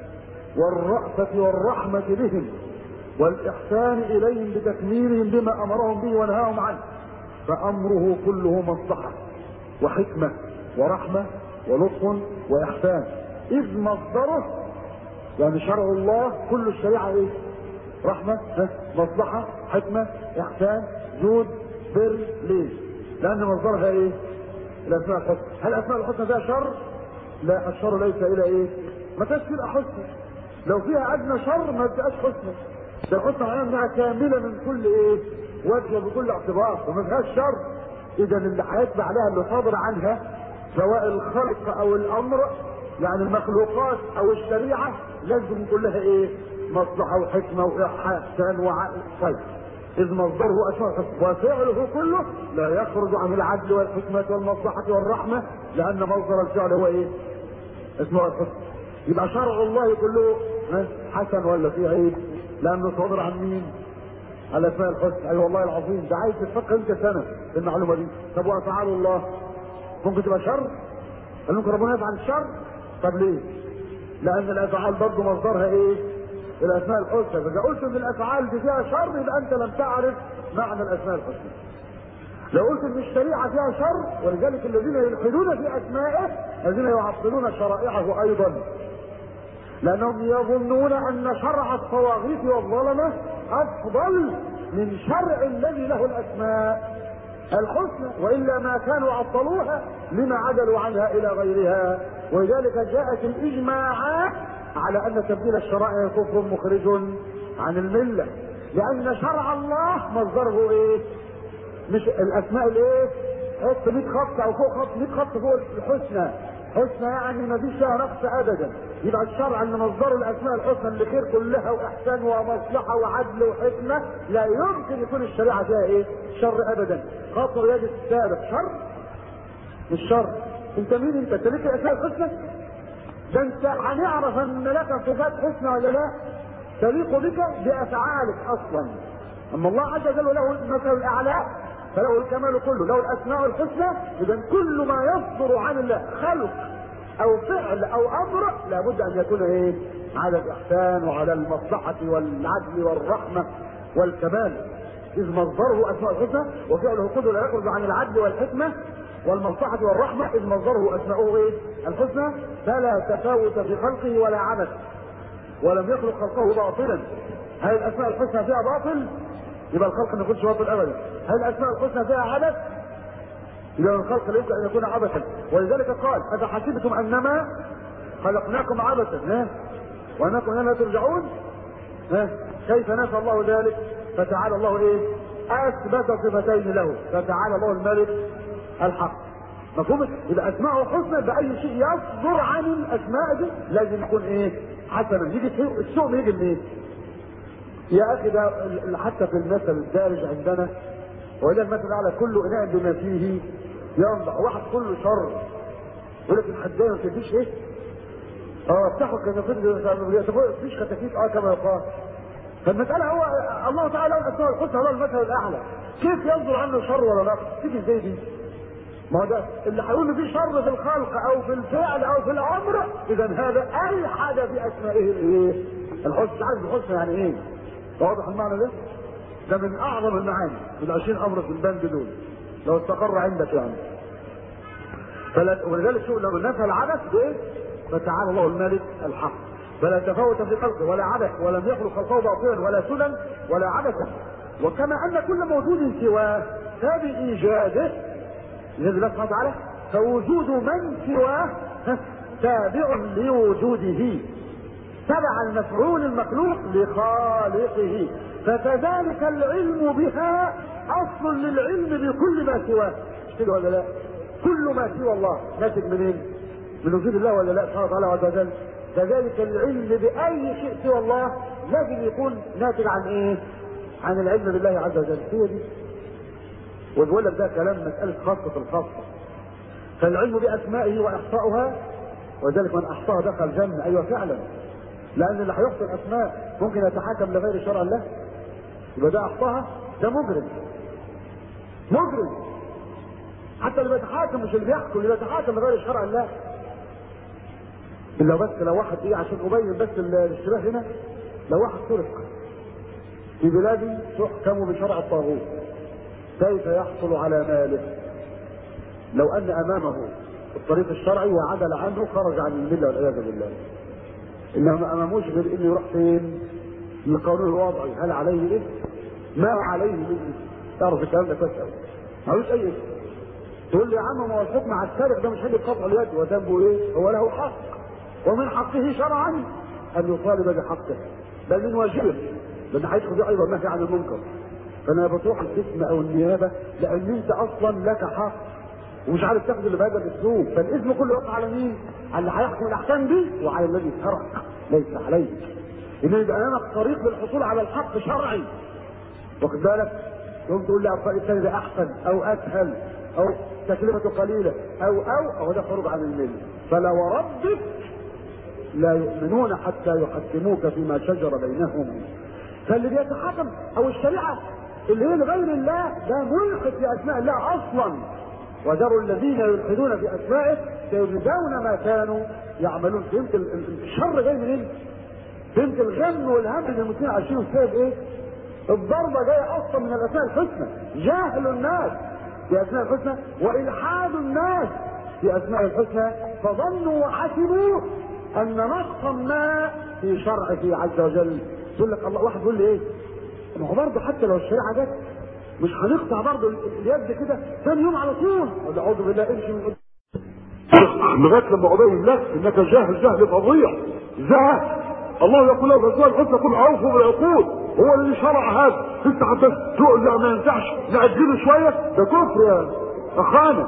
والرأفة والرحمة بهم والإحسان إليهم بتكميلهم بما أمرهم به ونهاهم عنه فأمره كله مصلحة وحكمة ورحمة ولطف وإحسان إذ مصدره يعني شرع الله كل الشريعة إيه؟ رحمة مصلحة حكمة إحسان جود بر ليه؟ لأن مصدرها إيه؟ الأسماء الحسنى هل الأسماء الحسنى فيها شر؟ لا الشر ليس إلى إيه؟ ما تبقى حسنى لو فيها أدنى شر ما تبقاش حسنى ده الحسنى معناها إنها كاملة من كل إيه؟ وجه بكل اعتبار وما فيهاش شر إذا اللي هيتبع عليها اللي صادر عنها سواء الخلق أو الأمر يعني المخلوقات أو الشريعة لازم يكون لها إيه؟ مصلحة وحكمة وإحسان وعقل طيب إذ مصدره أسماء الحسنى وفعله كله لا يخرج عن العدل والحكمة والمصلحة والرحمة لأن مصدر الفعل هو إيه؟ اسمه الحسنى يبقى شرع الله كله حسن ولا فيه عيب؟ لأنه صادر عن مين؟ على اسماء الحسنى اي أيوة والله العظيم ده عايز تفكر انت سنه في المعلومه دي طب وافعال الله ممكن تبقى شر؟ هل ممكن ربنا يفعل الشر؟ طب ليه؟ لان الافعال برضه مصدرها ايه؟ الاسماء الحسنى فاذا قلت ان الافعال دي فيها شر يبقى انت لم تعرف معنى الاسماء الحسنى لو قلت ان الشريعه فيها شر ولذلك الذين يلحدون في اسمائه الذين يعطلون شرائعه ايضا لانهم يظنون ان شرع الطواغيت والظلمه افضل من شرع الذي له الاسماء الحسنى والا ما كانوا عطلوها لما عدلوا عنها الى غيرها ولذلك جاءت الاجماعات على ان تبديل الشرائع كفر مخرج عن المله لان شرع الله مصدره ايه مش الاسماء الايه حط 100 خط او فوق خط 100 خط فوق الحسنى حسنى يعني ما فيش فيها نقص ابدا يبقى الشرع ان مصدر الاسماء الحسنى اللي خير كلها واحسان ومصلحه وعدل وحكمه لا يمكن يكون الشريعه فيها ايه؟ شر ابدا خاطر يد السابق شر مش شر انت مين انت؟ انت ليك الاسماء الحسنى؟ ده انت هنعرف ان لك صفات حسنى ولا لا؟ تليق بك بافعالك اصلا اما الله عز وجل له المثل الاعلى فله الكمال كله له الاسماء الحسنى اذا كل ما يصدر عن الله خلق او فعل او امر لابد ان يكون ايه على الاحسان وعلى المصلحه والعدل والرحمه والكمال اذ مصدره اسماء الحسنى وفعله كله لا يخرج عن العدل والحكمه والمصلحه والرحمه اذ مصدره اسماؤه ايه الحسنى فلا تفاوت في خلقه ولا عبث ولم يخلق خلقه باطلا هل الاسماء الحسنى فيها باطل يبقى الخلق ما يكونش باطل ابدا هل الاسماء الحسنى فيها عبث يبقى الخلق لا يمكن ان يكون عبثا ولذلك قال افحسبتم انما خلقناكم عبثا ها وانكم الينا ترجعون ها كيف نفى الله ذلك فتعالى الله ايه اثبت صفتين له فتعالى الله الملك الحق مفهوم يبقى اسماءه حسنى باي شيء يصدر عن الاسماء دي لازم يكون ايه حسنا يجي السوء يجي منين يا اخي ده حتى في المثل الدارج عندنا وإلى المثل الاعلى كل اناء بما فيه ينضح واحد كله شر يقول لك الحدايه ما تديش ايه؟ اه افتحوا كتاكيت مفيش كتاكيت اه كما يقال فالمسألة هو الله تعالى له الأسماء الحسنى هو المثل الأعلى كيف يصدر عنه شر ولا نقص؟ تيجي ازاي دي؟ ما هو ده اللي هيقول في شر في الخلق أو في الفعل أو في الأمر إذا هذا أي حاجة في أسمائه الإيه؟ الحسنى عارف الحسنى يعني إيه؟ واضح المعنى ده؟ ده من اعظم المعاني من 20 امر في البند دول لو استقر عندك يعني فلا ولذلك شوف لو نفى العبث بايه؟ فتعالى الله الملك الحق فلا تفاوت في خلقه ولا عبث ولم يخلق خلقه باطلا ولا سنن ولا عبثا وكما ان كل موجود سواه فبايجاده الذي الله سبحانه وتعالى فوجود من سواه تابع لوجوده تبع المفعول المخلوق لخالقه فكذلك العلم بها اصل للعلم بكل ما سواه كده ولا لا كل ما سوى الله ناتج منين من وجود الله ولا لا سبحانه وتعالى عز وجل كذلك العلم باي شيء سوى الله لازم يكون ناتج عن ايه عن العلم بالله عز وجل هي دي وبقول لك ده كلام مساله خاصه الخاصه فالعلم باسمائه واحصائها وذلك من احصاها دخل الجنه ايوه فعلا لان اللي هيحصي الاسماء ممكن يتحاكم لغير شرع الله يبقى ده احصاها ده مجرم مجرم حتى اللي بيتحاكم مش اللي بيحكم اللي بيتحاكم لغير شرع الله الا بس لو واحد ايه عشان ابين بس الاشتباه هنا لو واحد سرق في بلاد تحكم بشرع الطاغوت كيف يحصل على ماله لو ان امامه الطريق الشرعي وعدل عنه خرج عن المله والعياذ بالله انه ما اماموش غير انه يروح فين للقانون الوضعي هل عليه ايه ما عليه من اسم تعرف الكلام ده كويس قوي ملوش اي اسم تقول لي يا عم ما هو الحكم على السارق ده مش هيجي بقطع اليد وذنبه ايه هو له حق ومن حقه شرعا ان يطالب بحقه بل من واجبه لان هيدخل ايضا النهي عن المنكر فانا بتروح الاسم او النيابه لان انت اصلا لك حق ومش عارف تاخد اللي بهذا الاسلوب فالاثم كله يقع على مين؟ على اللي هيحكم الاحكام دي وعلى الذي سرق ليس عليك ان يبقى امامك طريق للحصول على الحق شرعي واخد بالك؟ تقوم تقول لي الطريق الثاني ده احسن او اسهل او تكلفته قليله او او او ده خروج عن المله فلا وربك لا يؤمنون حتى يحكموك فيما شجر بينهم فاللي بيتحكم او الشريعه اللي هي لغير الله ده ملحد في اسماء الله اصلا وذروا الذين يلحدون في اسمائه سيجزون ما كانوا يعملون فهمت الشر جاي منين؟ فهمت الغم والهم اللي المسلمين عايشينه بسبب ايه؟ الضربه جايه اصلا من الاسماء الحسنى جاهل الناس في اسماء الحسنى والحاد الناس في اسماء الحسنى فظنوا وحسبوا ان نقصا ما في شرعه عز وجل يقول لك الله واحد يقول لي ايه؟ ما هو برضه حتى لو الشريعه جت مش هنقطع برضه اليد كده ثاني يوم على طول ولا اعوذ بالله امشي من لغايه لما ابين لك انك جاهل جهل فظيع جهل الله يقول له الرسول الحسنى كن اوفوا بالعقول هو اللي شرع هذا انت حتى تقول لا ما ينفعش نأجله شويه ده كفر يا اخانا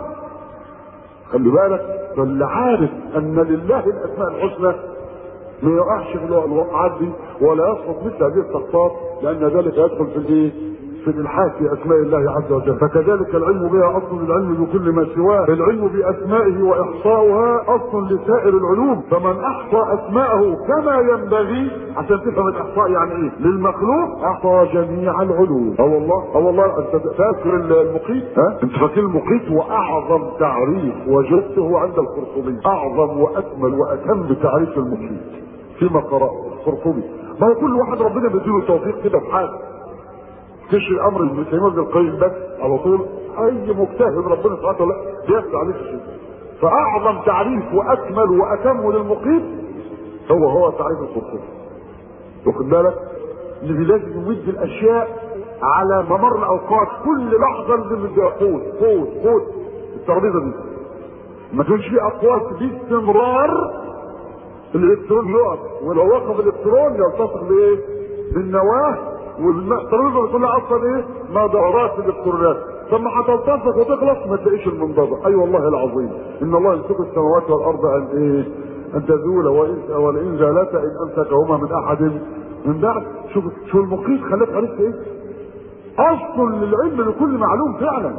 خلي بالك فاللي عارف ان لله الاسماء الحسنى ما يقعش في الوقعات دي ولا يسقط مثل هذه السقطات لان ذلك يدخل في الايه؟ في الالحاد في اسماء الله عز وجل فكذلك العلم بها اصل العلم بكل ما سواه العلم باسمائه واحصاؤها اصل لسائر العلوم فمن احصى اسماءه كما ينبغي عشان تفهم الاحصاء يعني ايه للمخلوق احصى جميع العلوم اه والله اه والله انت فاكر المقيت ها انت فاكر المقيت هو اعظم تعريف وجدته عند القرطبي اعظم واكمل واتم تعريف المقيت فيما قرأ القرطبي ما هو كل واحد ربنا بيديله توفيق كده في حاجه تشري امر ابن تيميه ابن القيم بس على طول اي مجتهد ربنا سبحانه وتعالى بيفتح عليه شيء فاعظم تعريف واكمل واتم للمقيم هو هو تعريف القرطبي واخد بالك اللي لازم يمد الاشياء على ممر الاوقات كل لحظه لازم يديها قوت قوت قوت الترابيزه دي ما تكونش في اقوات باستمرار الالكترون يقف ولو وقف الالكترون يلتصق بايه؟ بالنواه والترابيزه كلها اصلا ايه؟ ما دورات الالكترونات ثم هتلتصق وتخلص ما تلاقيش المنضده اي أيوة والله العظيم ان الله يمسك السماوات والارض ان ايه؟ ان تزول وان ولئن زالتا ان امسكهما من احد من بعد شوف شو المقيت خلاك عرفت ايه؟ اصل للعلم لكل معلوم فعلا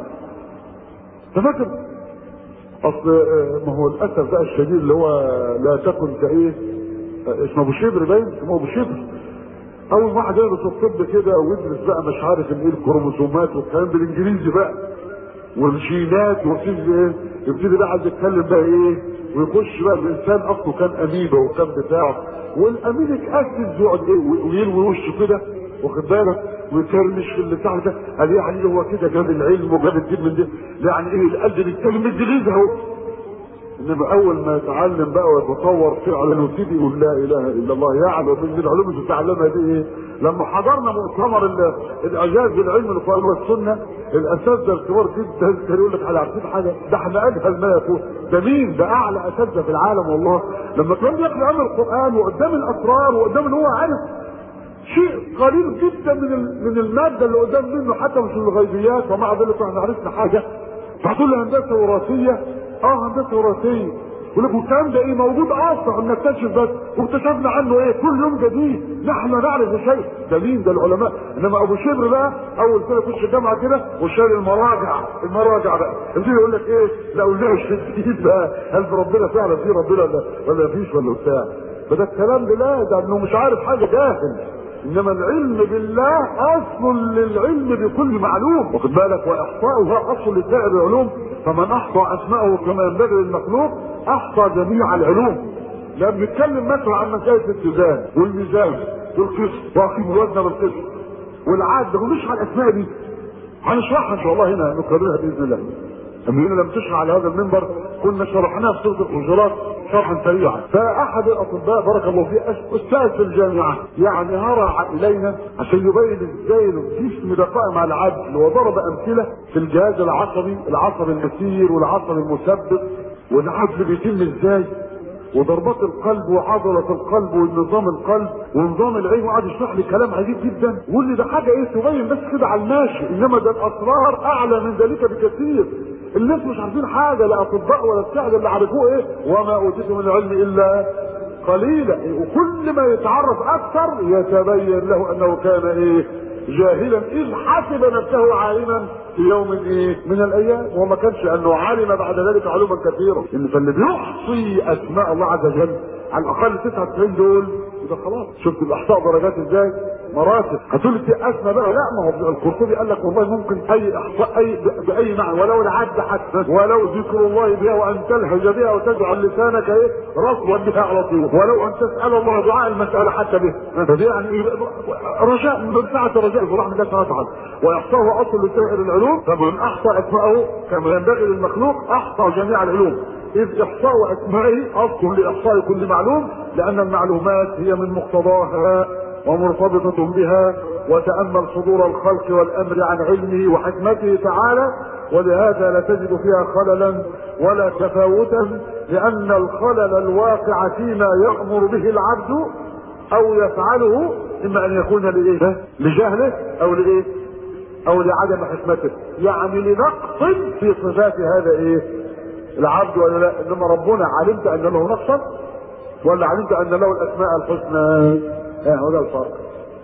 تفكر اصل ما هو للاسف بقى الشديد اللي هو لا تكن كايه اسمه ابو شبر باين اسمه ابو شبر اول واحد يدرس الطب كده ويدرس بقى مش عارف ايه الكروموسومات والكلام بالانجليزي بقى والجينات وفيه ايه يبتدي بقى عايز يتكلم بقى ايه ويخش بقى الانسان اصله كان اميبا وكان بتاعه والامينك اسيد يقعد ايه ويلوي وشه كده واخد بالك ويكرمش في اللي بتاعه ده قال يعني هو كده جاب العلم وجاب الدين من ده يعني ايه القلب بيتكلم انجليزي اهو انما اول ما يتعلم بقى ويتطور فعلا ويبتدي يقول لا اله الا الله يعلم من العلوم اللي تتعلمها دي ايه؟ لما حضرنا مؤتمر الاعجاز بالعلم القران والسنه الاساتذه الكبار جدا كانوا يقول لك على عارفين حاجه ده احنا اجهل ما يكون ده مين؟ ده اعلى اساتذه في العالم والله لما كان بيقرا عن القران وقدام الاسرار وقدام اللي هو عارف شيء قليل جدا من من الماده اللي قدام منه حتى مش الغيبيات ومع ذلك احنا عرفنا حاجه فهتقول لي هندسه وراثيه اه هندسه وراثيه يقول لك والكلام ده ايه موجود اصلا نكتشف بس واكتشفنا عنه ايه كل يوم جديد نحن نعرف شيء ده مين ده العلماء انما ابو شبر بقى اول كده يخش الجامعه كده وشال المراجع المراجع بقى يبتدي يقول لك ايه لا قلناش في الجديد بقى هل في ربنا فعلا في ربنا ولا ولا فيش ولا بتاع فده الكلام ده لا ده انه مش عارف حاجه جاهل انما العلم بالله اصل للعلم بكل معلوم واخد بالك واحصاؤها اصل لسائر العلوم فمن احصى اسماءه كما ينبغي للمخلوق احصى جميع العلوم لا بنتكلم مثلا عن مسائل الاتزان والميزان والقسط واقيم الوزن بالقسط والعاد ده مش على الاسماء دي هنشرحها ان شاء الله هنا نكررها باذن الله اما هنا لم تشرح على هذا المنبر كنا شرحناها في سوره الحجرات شرحا سريعا فاحد الاطباء بارك الله فيه استاذ في الجامعه يعني هرع الينا عشان يبين ازاي الجسم ده قائم على العدل وضرب امثله في الجهاز العصبي العصبي المسير والعصبي المثبت والعدل بيتم ازاي وضربات القلب وعضلة القلب والنظام القلب ونظام العين وقعد يشرح لي كلام عجيب جدا ويقول لي ده حاجة ايه تبين بس كده على الماشي انما ده الاسرار اعلى من ذلك بكثير الناس مش عارفين حاجة لا اطباء ولا بتاع اللي عرفوه ايه وما اوتيتم من العلم الا قليلا وكل ما يتعرف اكثر يتبين له انه كان ايه جاهلا اذ حسب نفسه عالما في يوم ايه من الايام وما كانش انه علم بعد ذلك علوما كثيرة ان فاللي بيحصي اسماء الله عز وجل على الاقل 99 دول يبقى خلاص شفت الاحصاء درجات ازاي مراتب هتقول لي اسمى بقى لا ما هو القرطبي قال لك والله ممكن اي احصاء اي باي معنى ولو العد حتى ولو ذكر الله بها وان تلهج بها وتجعل لسانك ايه رطوا بها على طول ولو ان تسال الله دعاء المساله حتى به فدي يعني رجاء من ساعه الرجاء في رحمه الله سبحانه وتعالى ويحصاه اصل لسائر العلوم فمن احصى اسماءه كما ينبغي للمخلوق احصى جميع العلوم إذ إحصاء أسمائه أصل لإحصاء كل معلوم لأن المعلومات هي من مقتضاها ومرتبطة بها وتأمل صدور الخلق والأمر عن علمه وحكمته تعالى ولهذا لا تجد فيها خللا ولا تفاوتا لأن الخلل الواقع فيما يأمر به العبد أو يفعله إما أن يكون لإيه؟ لجهله أو لإيه؟ او لعدم حكمته يعني لنقص في صفات هذا ايه العبد ولا لا انما ربنا علمت ان له نقصا ولا علمت ان له الاسماء الحسنى ها هو ده الفرق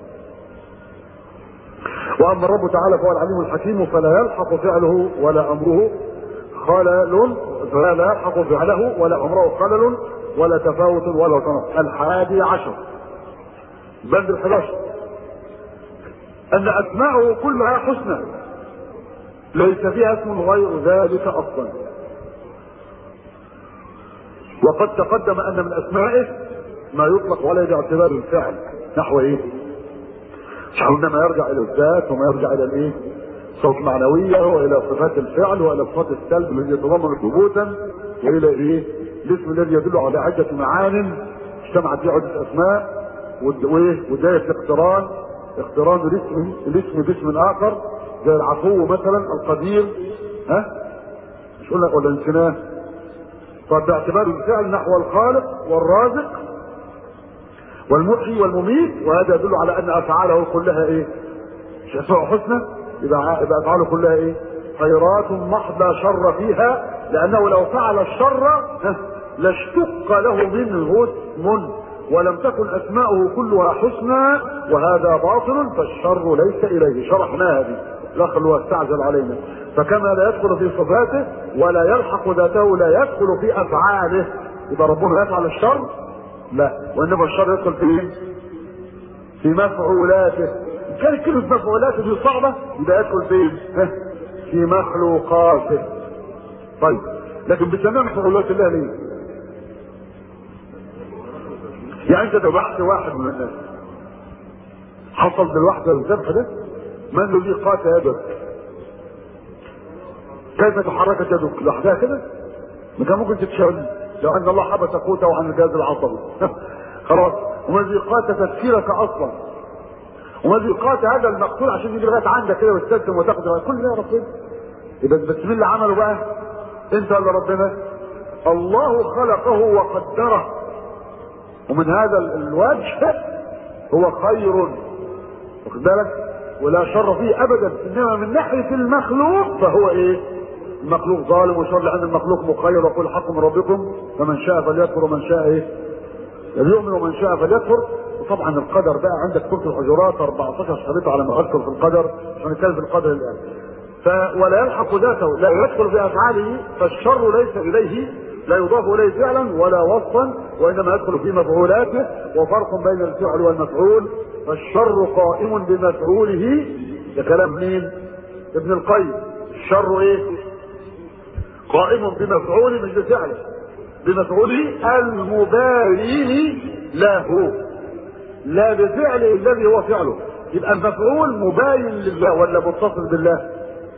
واما الرب تعالى فهو العليم الحكيم فلا يلحق فعله ولا امره خلل فلا يلحق فعله ولا امره خلل ولا تفاوت ولا تنقص الحادي عشر بند الحداشر ان اسماءه كلها حسنى ليس فيها اسم غير ذلك اصلا وقد تقدم ان من اسمائه ما يطلق ولا باعتبار الفعل نحو ايه قلنا ما يرجع الى الذات وما يرجع الى الايه صوت معنوية والى صفات الفعل والى صفات السلب الذي يتضمن ثبوتا والى ايه الاسم الذي يدل على عدة معان اجتمعت فيه عدة اسماء وداية الاقتران اقتران الاسم الاسم باسم اخر زي العفو مثلا القدير ها مش قلنا ولا نسيناه طب باعتبار الفعل نحو الخالق والرازق والمحيي والمميت وهذا يدل على ان افعاله كلها ايه شفاء حسنى يبقى يبقى افعاله كلها ايه خيرات محض لا شر فيها لانه لو فعل الشر لاشتق له منه اسم ولم تكن اسماؤه كلها حسنى وهذا باطل فالشر ليس اليه شرحناها دي دخل واستعجل علينا فكما لا يدخل في صفاته ولا يلحق ذاته لا يدخل في افعاله يبقى ربنا يفعل الشر لا وانما الشر يدخل في ايه في مفعولاته كانت كلمة مفعولاته دي صعبة يبقى يدخل في في مخلوقاته طيب لكن بتسميها مفعولات الله ليه؟ يعني انت ذبحت واحد من الناس حصل بالوحدة الذبح ده من الذي قاتل يدك كيف تحركت يدك لوحدها كده ما كان ممكن تتشل لو ان الله حبس قوته عن الجهاز العصبي خلاص وما الذي قاتل تفكيرك اصلا وما الذي قاتل هذا المقتول عشان يجي لغايه عندك كده ويستسلم وتاخد كل ده يا ربنا يبقى بس مين اللي عمله بقى انت ولا ربنا الله خلقه وقدره ومن هذا الوجه هو خير واخد بالك ولا شر فيه ابدا انما من ناحيه المخلوق فهو ايه المخلوق ظالم وشر لان المخلوق مخير وقل حق من ربكم فمن شاء فليكفر ومن شاء ايه فليؤمن ومن شاء فليكفر وطبعا القدر بقى عندك سوره الحجرات 14 شريط على ما اذكر في القدر عشان نتكلم في القدر الان ف ولا يلحق ذاته لا يدخل في افعاله فالشر ليس اليه لا يضاف اليه فعلا ولا وصفا وانما يدخل في مفعولاته وفرق بين الفعل والمفعول فالشر قائم بمفعوله ده كلام مين؟ ابن القيم الشر ايه؟ قائم بمفعوله مش بفعله بمفعوله المباين له لا بفعله الذي هو فعله يبقى المفعول مباين لله ولا متصل بالله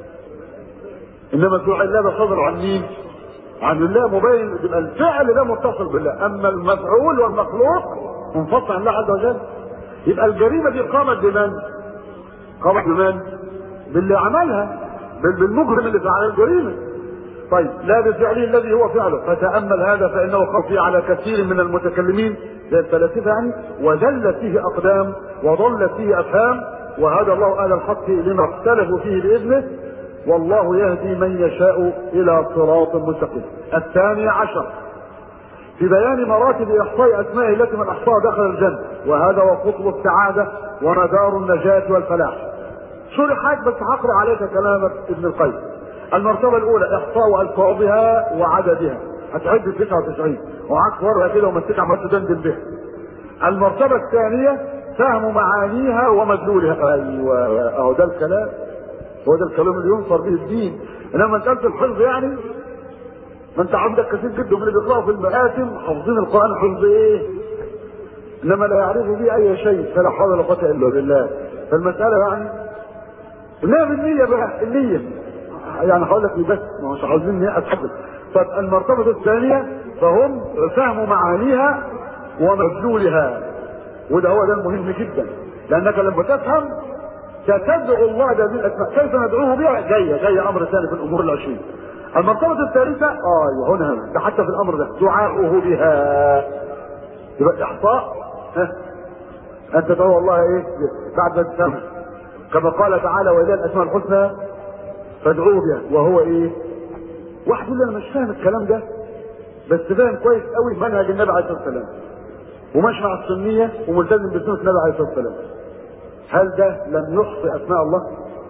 انما فعل الله ده صدر عن مين عن الله مبين يبقى الفعل ده متصل بالله اما المفعول والمخلوق منفصل عن الله عز وجل يبقى الجريمه دي قامت بمن قامت بمن باللي عملها بالمجرم اللي فعل الجريمه طيب لا بفعله الذي هو فعله فتامل هذا فانه خفي على كثير من المتكلمين زي الفلاسفه يعني وزلت فيه اقدام وضلت فيه افهام وهدى الله اهل الحق لما اختلفوا فيه باذنه والله يهدي من يشاء الى صراط مستقيم الثاني عشر في بيان مراتب احصاء اسمائه التي من احصاها دخل الجنه وهذا هو قطب السعاده ومدار النجاه والفلاح شرحت بس هقرا عليك كلام ابن القيم المرتبه الاولى احصاء الفاظها وعددها هتعد 99 ومعاك صورها كده ومسكها عمال تدندن بها المرتبه الثانيه فهم معانيها ومدلولها ايوه اهو ده الكلام هو ده الكلام اللي ينصر به الدين انما مساله الحفظ يعني ما انت عندك كثير جدا من اللي بيقراوا في المآتم حافظين القران حفظ ايه انما لا يعرفوا به اي شيء فلا حول ولا قوه الا بالله فالمساله يعني لا بالنيه بقى النيه يعني هقول لك بس ما مش عاوزين نيه اتحدث طب المرتبه الثانيه فهم فهم معانيها ومدلولها وده هو ده المهم جدا لانك لما تفهم ستدعو الله بهذه الاسماء كيف ندعوه بها جايه جايه امر ثاني في الامور العشرين المرتبة الثالثة اه هنا ده حتى في الامر ده دعاؤه بها يبقى احصاء ها انت تدعو الله ايه بعد ما تفهم كما قال تعالى ولله الاسماء الحسنى فادعوه بها وهو ايه؟ واحد يقول لي انا مش فاهم الكلام ده بس فاهم كويس قوي منهج النبي عليه الصلاه والسلام وماشي مع السنيه وملتزم بسنه النبي عليه الصلاه والسلام هل ده لم يحصي اسماء الله؟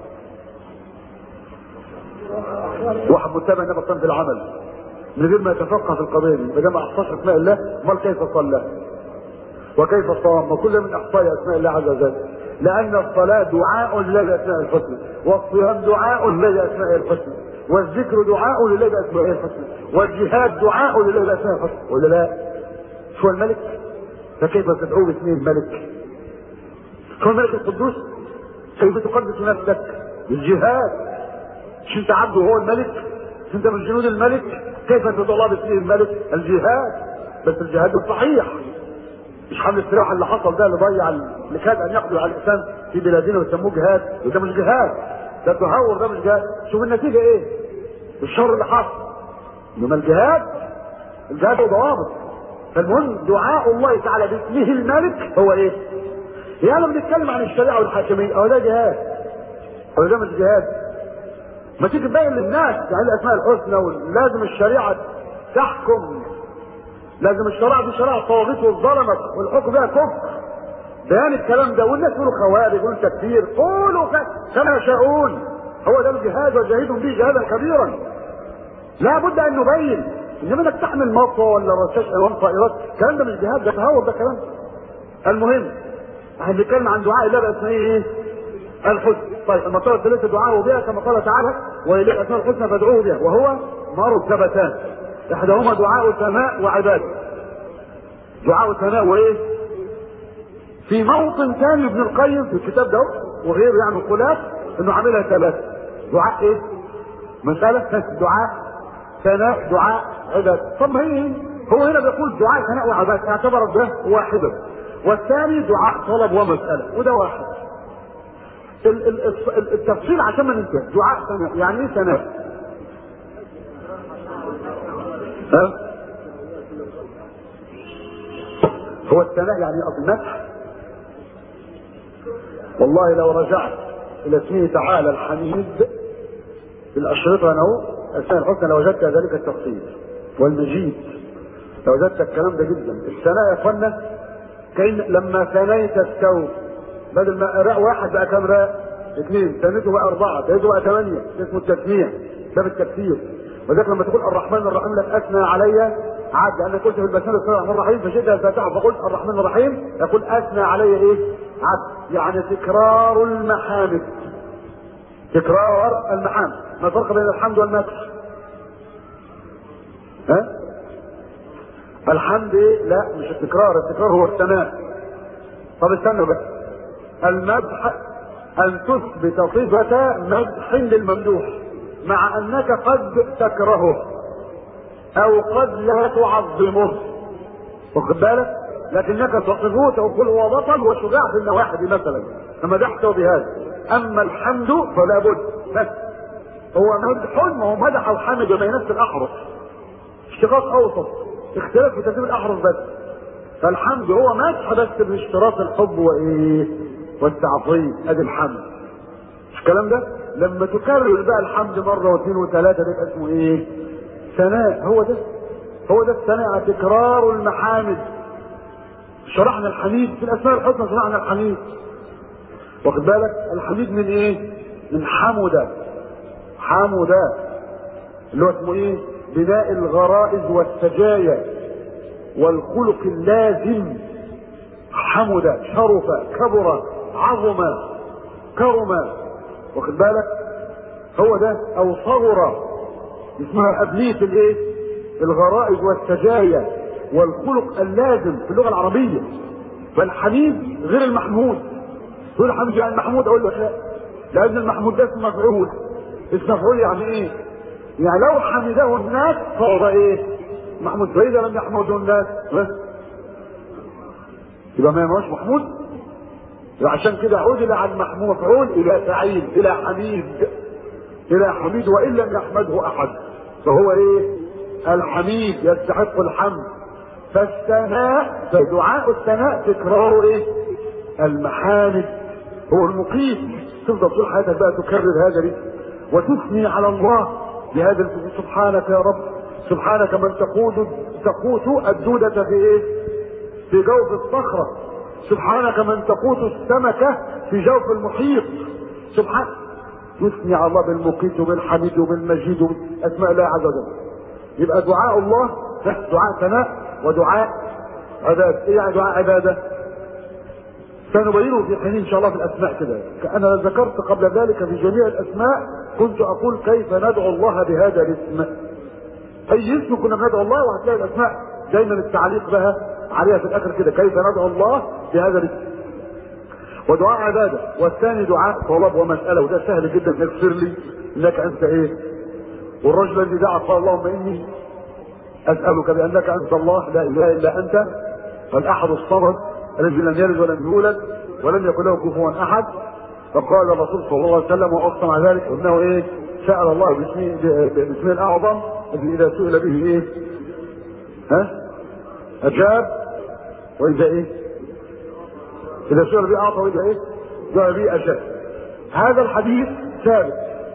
واحد متابع النبي صلى في العمل من غير ما يتفقه في القضيه دي ما دام ما احصاش اسماء الله امال كيف صلى؟ وكيف صام؟ وكل من احصاء اسماء الله عز وجل لان الصلاه دعاء لله باسماء الحسنى والصيام دعاء لله باسماء الحسنى والذكر دعاء لله باسماء الحسنى والجهاد دعاء لله باسماء الحسنى ولا لا؟ شو الملك؟ فكيف تدعو باسمه الملك؟ هو الملك القدوس كيف تقدس نفسك؟ بالجهاد مش انت عبده هو الملك؟ مش انت من جنود الملك؟ كيف تدعو الله باسمه الملك؟ الجهاد بس الجهاد الصحيح مش حمل السلاح اللي حصل ده اللي ضيع اللي كاد ان يقضي على الانسان في بلادنا ويسموه جهاد وده مش جهاد ده تهور ده مش جهاد شوف النتيجه ايه؟ الشر اللي حصل انما الجهاد الجهاد له ضوابط فالمهم دعاء الله تعالى باسمه الملك هو ايه؟ يعني بنتكلم عن الشريعه والحاكمين او ده جهاد او ده مش جهاد ما تيجي تبين للناس يعني الاسماء الحسنى ولازم الشريعه تحكم لازم الشريعه دي شريعه طواغيت والظلمه والحكم بها كفر بيان الكلام ده والناس يقولوا خوارج يقولوا تكفير قولوا كما يشاءون هو ده الجهاد وجاهدهم به جهادا كبيرا لا بد ان نبين انما انك تحمل مطوه ولا رشاش الوان طائرات الكلام ده مش جهاد ده تهور ده كلام المهم احنا بنتكلم عن دعاء الله باسمائه ايه؟ الحسنى طيب المطلب الثالثه دعاءه بها كما قال تعالى واليه الاسماء الحسنى فادعوه بها وهو مرتبتان احداهما دعاء ثناء وعباده دعاء ثناء وايه في موطن ثاني ابن القيم في الكتاب ده وغيره يعني خلاف انه عاملها ثلاثه دعاء ايه مسألة دعاء ثناء دعاء عبادة طب ما هي هو هنا بيقول دعاء ثناء وعبادة اعتبر ده واحدا والثاني دعاء طلب ومسألة وده واحد ال- ال- ال- التفصيل عشان ما ننسى دعاء ثناء يعني ايه ثناء؟ ها؟ هو الثناء يعني المدح والله لو رجعت الى اسمه تعالى الحميد في الاشرطه انا اهو اسماء الحسنى لوجدت ذلك التفصيل والمجيد لوجدت الكلام ده جدا الثناء يا اخوانا كأن لما ثنيت الثوب بدل ما راء واحد بقى كام راء؟ اثنين ثنيته بقى اربعه ثنيته بقى ثمانيه اسمه التثنيه ده بالتكثير وذلك لما تقول الرحمن الرحيم لك اثنى علي عاد لان قلت في البسمله بسم الله الرحمن الرحيم فشئت الفاتحه فقلت الرحمن الرحيم يقول اثنى علي ايه؟ عبد يعني تكرار المحامد تكرار المحامد ما الفرق بين الحمد والمدح؟ ها؟ الحمد ايه؟ لا مش التكرار التكرار هو الثناء طب استنوا بقى المدح ان تثبت صفة مدح للممدوح مع انك قد تكرهه او قد لا تعظمه واخد بالك لكنك تصفه تقول هو بطل وشجاع في النواحي مثلا فمدحته بهذا اما الحمد فلا بد بس هو مدح ما هو مدح وحمد وما نفس الاحرف اشتقاق اوسط اختلاف في ترتيب الاحرف بس فالحمد هو مدح بس باشتراط الحب وايه والتعظيم ادي الحمد مش الكلام ده لما تكرر بقى الحمد مره واثنين وثلاثه ده يبقى اسمه ايه ثناء هو ده هو ده الثناء تكرار المحامد شرحنا الحميد في الاسماء الحسنى شرحنا الحميد واخد بالك الحميد من ايه من حمد حمد اللي هو اسمه ايه بناء الغرائز والسجايا والخلق اللازم حمد شرف كبر عظم كرم واخد بالك هو ده او صغر اسمها ابنية الايه الغرائز والسجايا والخلق اللازم في اللغة العربية فالحميد غير المحمود تقول الحمد يعني المحمود اقول لك لا لان المحمود ده اسم مفعول اسم مفعول يعني ايه يعني لو حمده الناس فهو ايه محمود فاذا لم يحمده الناس بس يبقى ما يبقاش محمود عشان كده عدل عن محمود مفعول الى سعيد الى حميد الى حميد وان لم يحمده احد فهو ايه الحميد يستحق الحمد فالثناء فدعاء الثناء تكرار ايه المحامد هو المقيم تفضل طول حياتك بقى تكرر هذا الاسم وتثني على الله بهذا الاسم سبحانك يا رب سبحانك من تقود تقوت الدودة في ايه؟ في جوف الصخرة سبحانك من تقوت السمكة في جوف المحيط سبحان يثني على الله بالمقيت وبالحميد وبالمجيد اسماء الله عز وجل يبقى دعاء الله دعاء ثناء ودعاء عبادة ايه يعني دعاء عبادة سنبينه في حين ان شاء الله في الاسماء كده انا ذكرت قبل ذلك في جميع الاسماء كنت اقول كيف ندعو الله بهذا الاسم اي اسم كنا ندعو الله وهتلاقي الاسماء دايما التعليق بها عليها في الاخر كده كيف ندعو الله بهذا الاسم ودعاء عباده والثاني دعاء طلب ومساله وده سهل جدا اغفر لي انك انت ايه والرجل الذي دعا قال اللهم اني اسالك بانك انت الله لا اله الا انت الاحد الصمد الذي لم يلد ولم يولد ولم يكن له كفوا احد فقال الرسول صلى الله عليه وسلم واقسم على ذلك انه ايه سال الله باسمه باسمه الاعظم الذي اذا سئل به ايه ها اجاب واذا ايه اذا سئل به اعطى واذا ايه جاء به اجاب هذا الحديث ثابت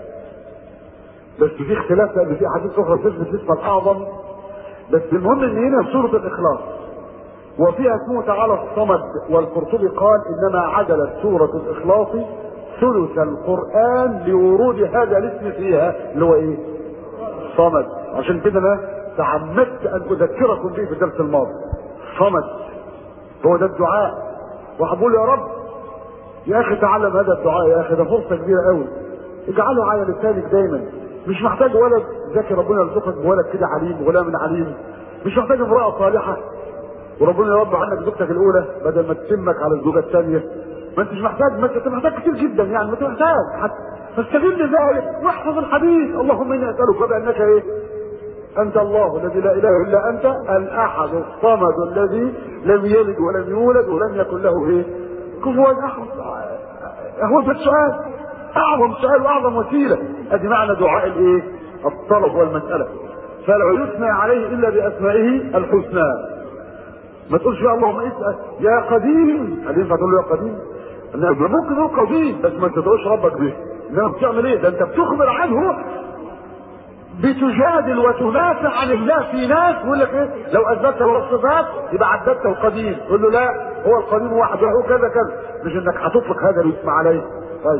بس في اختلاف لان في حديث اخرى تثبت اسم الاعظم بس المهم ان هنا سوره الاخلاص وفيها اسمه تعالى الصمد والقرطبي قال انما عدلت سوره الاخلاص ثلث القران لورود هذا الاسم فيها اللي هو ايه؟ صمد عشان كده انا تعمدت ان اذكركم به في الدرس الماضي صمد هو ده الدعاء وهقول يا رب يا اخي تعلم هذا الدعاء يا اخي ده فرصه كبيره قوي اجعله على لسانك دايما مش محتاج ولد ذكي ربنا يرزقك بولد كده عليم غلام عليم مش محتاج امراه صالحه وربنا يرضى عنك زوجتك الاولى بدل ما تتمك على الزوجه الثانيه ما انتش محتاج ما انت محتاج كتير جدا يعني ما انت محتاج حتى فاستغل ذلك واحفظ الحديث اللهم اني اسالك بانك ايه انت الله الذي لا اله الا انت الاحد الصمد الذي لم يلد ولم يولد ولم يكن له ايه كفوا احد هو ده السؤال اعظم سؤال واعظم وسيله ادي معنى دعاء الايه الطلب والمساله فلا يثنى عليه الا باسمائه الحسنى ما تقولش يا اللهم اسال يا قديم هل ينفع تقول له يا قديم؟ ممكن تقول قديم بس ما تدعوش ربك به انما بتعمل ايه؟ ده انت بتخبر عنه بتجادل وتدافع عن الله في ناس يقول لك ايه لو اثبتت له الصفات يبقى عددته القديم تقول له لا هو القديم وحده هو كذا كذا مش انك هتطلق هذا الاسم عليه طيب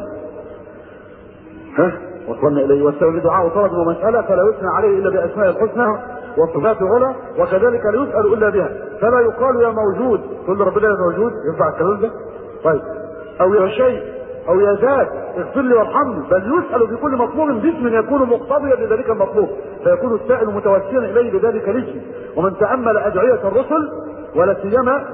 ها وصلنا اليه واستوى دعاء طلب ومساله فلا يثنى عليه الا باسماء الحسنى وصفات العلى وكذلك لا يسال الا بها فلا يقال يا موجود تقول له ربنا يا موجود ينفع الكلام ده؟ طيب او يا شيء او يا ذات اغفر لي وارحمني بل يسال بكل مطلوب باسم يكون مقتضيا لذلك المطلوب فيكون السائل متوسلا اليه بذلك الاسم ومن تامل ادعيه الرسل ولا سيما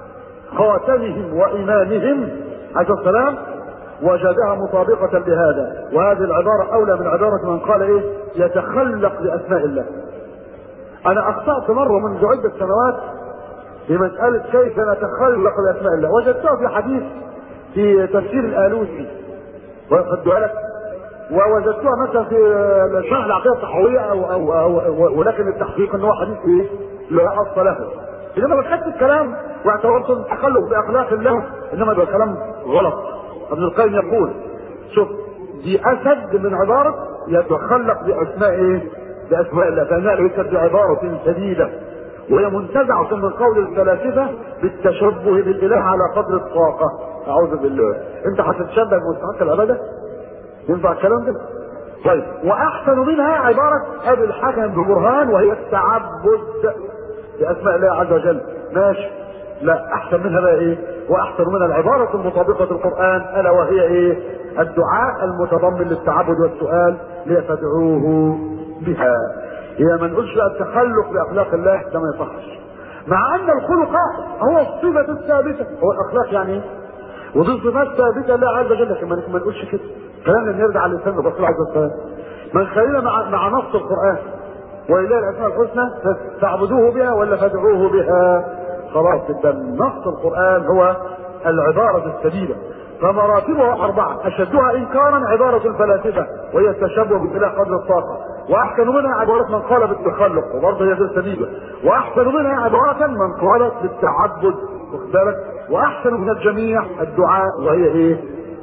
خاتمهم وامامهم عليه السلام وجدها مطابقة لهذا وهذه العبارة أولى من عبارة من قال إيه يتخلق بأسماء الله أنا أخطأت مرة منذ عدة سنوات في مسألة كيف نتخلق بأسماء الله وجدتها في حديث في تفسير الآلوسي واخد بالك ووجدتها مثلا في شرح العقيدة الصحوية أو, أو, أو, أو ولكن التحقيق أن هو حديث إيه لا أصل له إنما خدت الكلام واعتبرت التخلق بأخلاق الله إنما ده كلام غلط ابن القيم يقول شوف دي اسد من عبارة يتخلق باسماء ايه باسماء الله فانها ليست بعبارة شديدة وهي منتزعة من قول الفلاسفة بالتشبه بالاله على قدر الطاقة اعوذ بالله انت هتتشبه بمستحق العبادة ينفع الكلام ده طيب واحسن منها عبارة ابي الحكم ببرهان وهي التعبد باسماء الله عز وجل ماشي لا احسن منها بقى ايه واحسن منها العبارة المطابقة للقرآن الا وهي ايه الدعاء المتضمن للتعبد والسؤال ليتدعوه بها هي ما نقولش بقى التخلق باخلاق الله ده ما يصحش مع ان الخلق هو الصفة الثابتة هو الاخلاق يعني ايه ودي صفات ثابتة لله عز وجل لكن ما نقولش كده كلام نرجع للسنة الرسول عليه الصلاة والسلام من خلينا مع مع نص القرآن ولله الاسماء الحسنى فاعبدوه بها ولا فادعوه بها خلاص يبقى نص القرآن هو العبارة السديدة فمراتبها أربعة أشدها إنكارا عبارة الفلاسفة وهي التشبه بالإله قدر الطاقة وأحسن منها عبارة من قال بالتخلق وبرضه هي السديدة وأحسن منها عبارة من قالت بالتعبد واخد بالك وأحسن من الجميع الدعاء وهي إيه؟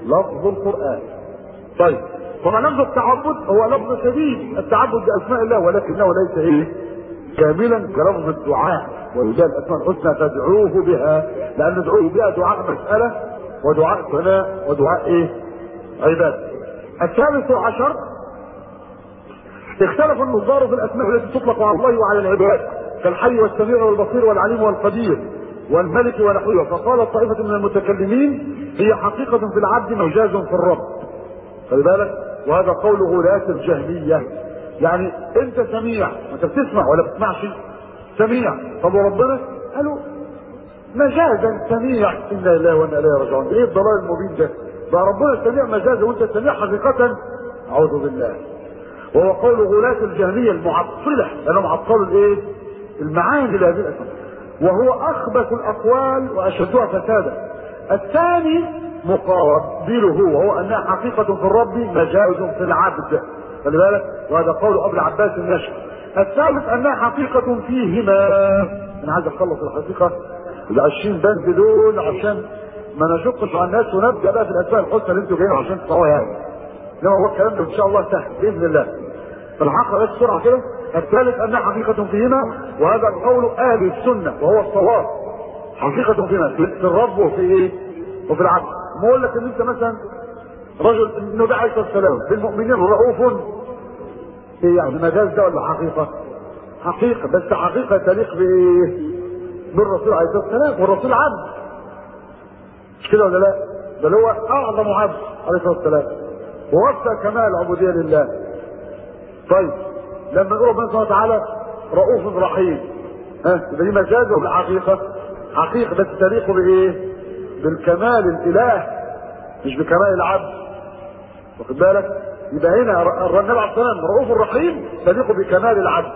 لفظ القرآن طيب طبعا لفظ التعبد هو لفظ شديد التعبد باسماء الله ولكنه ليس ايه كاملا كلفظ الدعاء ولذلك الاسماء الحسنى تدعوه بها لان ندعوه بها دعاء مساله ودعاء ثناء ودعاء ايه عباده الثالث عشر اختلف النظار في الاسماء التي تطلق على الله وعلى العباد كالحي والسميع والبصير والعليم والقدير والملك ونحوه فقالت طائفة من المتكلمين هي حقيقة في العبد مجاز في الرب خلي بالك وهذا قول غلاة الجهمية يعني انت سميع انت بتسمع ولا بتسمعش سميع طب وربنا قالوا مجازا سميع انا لله وانا اليه راجعون ايه الضلال المبين ده ده ربنا سميع مجازا وانت سميع حقيقة اعوذ بالله وهو قول غلاة الجهمية المعطلة لانهم عطلوا الايه المعاني لهذه الاسماء وهو اخبث الاقوال واشدها فسادا الثاني مقابله وهو انها حقيقة في الرب مجاز في العبد خلي بالك وهذا قول ابو العباس النشر الثالث انها حقيقة فيهما انا عايز اخلص الحقيقة ال 20 بند دول عشان ما نشقش على الناس ونبدا بقى في الاسماء الحسنى اللي انتوا جايين عشان تسمعوها يعني انما هو الكلام ده ان شاء الله سهل باذن الله فالحق بس بسرعه كده الثالث انها حقيقة فيهما وهذا قول اهل السنة وهو الصواب حقيقة فيهما في الرب وفي ايه؟ وفي العبد ما اقول لك ان انت مثلا رجل النبي عليه الصلاه والسلام بالمؤمنين رؤوف ايه يعني مجاز ده ولا حقيقة؟ حقيقة بس حقيقة تليق بايه؟ بالرسول عليه الصلاه والسلام والرسول عبد مش كده ولا لا؟ بل هو اعظم عبد عليه الصلاه والسلام ووفى كمال العبودية لله طيب لما نقول ربنا سبحانه وتعالى رؤوف رحيم ها يبقى دي مجاز ولا حقيقة؟ حقيقة بس تليق بايه؟ بالكمال الاله مش بكمال العبد واخد بالك؟ يبقى هنا النبي عليه الصلاه والسلام رؤوف رحيم تليق بكمال العبد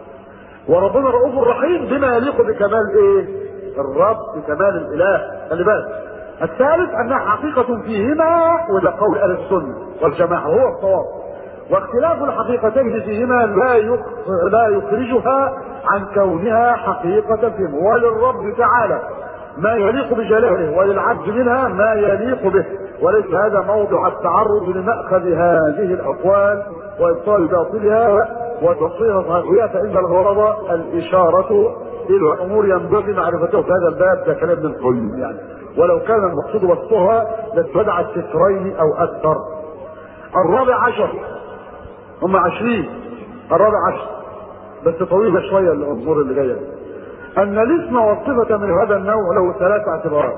وربنا رؤوف رحيم بما يليق بكمال ايه؟ الرب بكمال الاله خلي بالك الثالث انها حقيقة فيهما وده قول اهل السنة والجماعة وهو الصواب واختلاف الحقيقتين فيهما لا لا يخرجها عن كونها حقيقة فيهما وللرب تعالى ما يليق بجلاله وللعبد منها ما يليق به وليس هذا موضع التعرض لمأخذ هذه الأقوال وإبطال باطلها وتصحيح صحيحها فإن الغرض الإشارة إلى أمور ينبغي معرفتها في هذا الباب ده كلام ابن القيم يعني ولو كان المقصود وصفها لاتبع السترين أو أكثر الرابع عشر هم عشرين الرابع عشر بس طويلة شوية الأمور اللي جاية أن الاسم والصفة من هذا النوع له ثلاث اعتبارات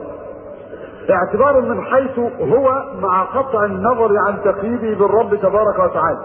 اعتبار من حيث هو مع قطع النظر عن تقييده بالرب تبارك وتعالى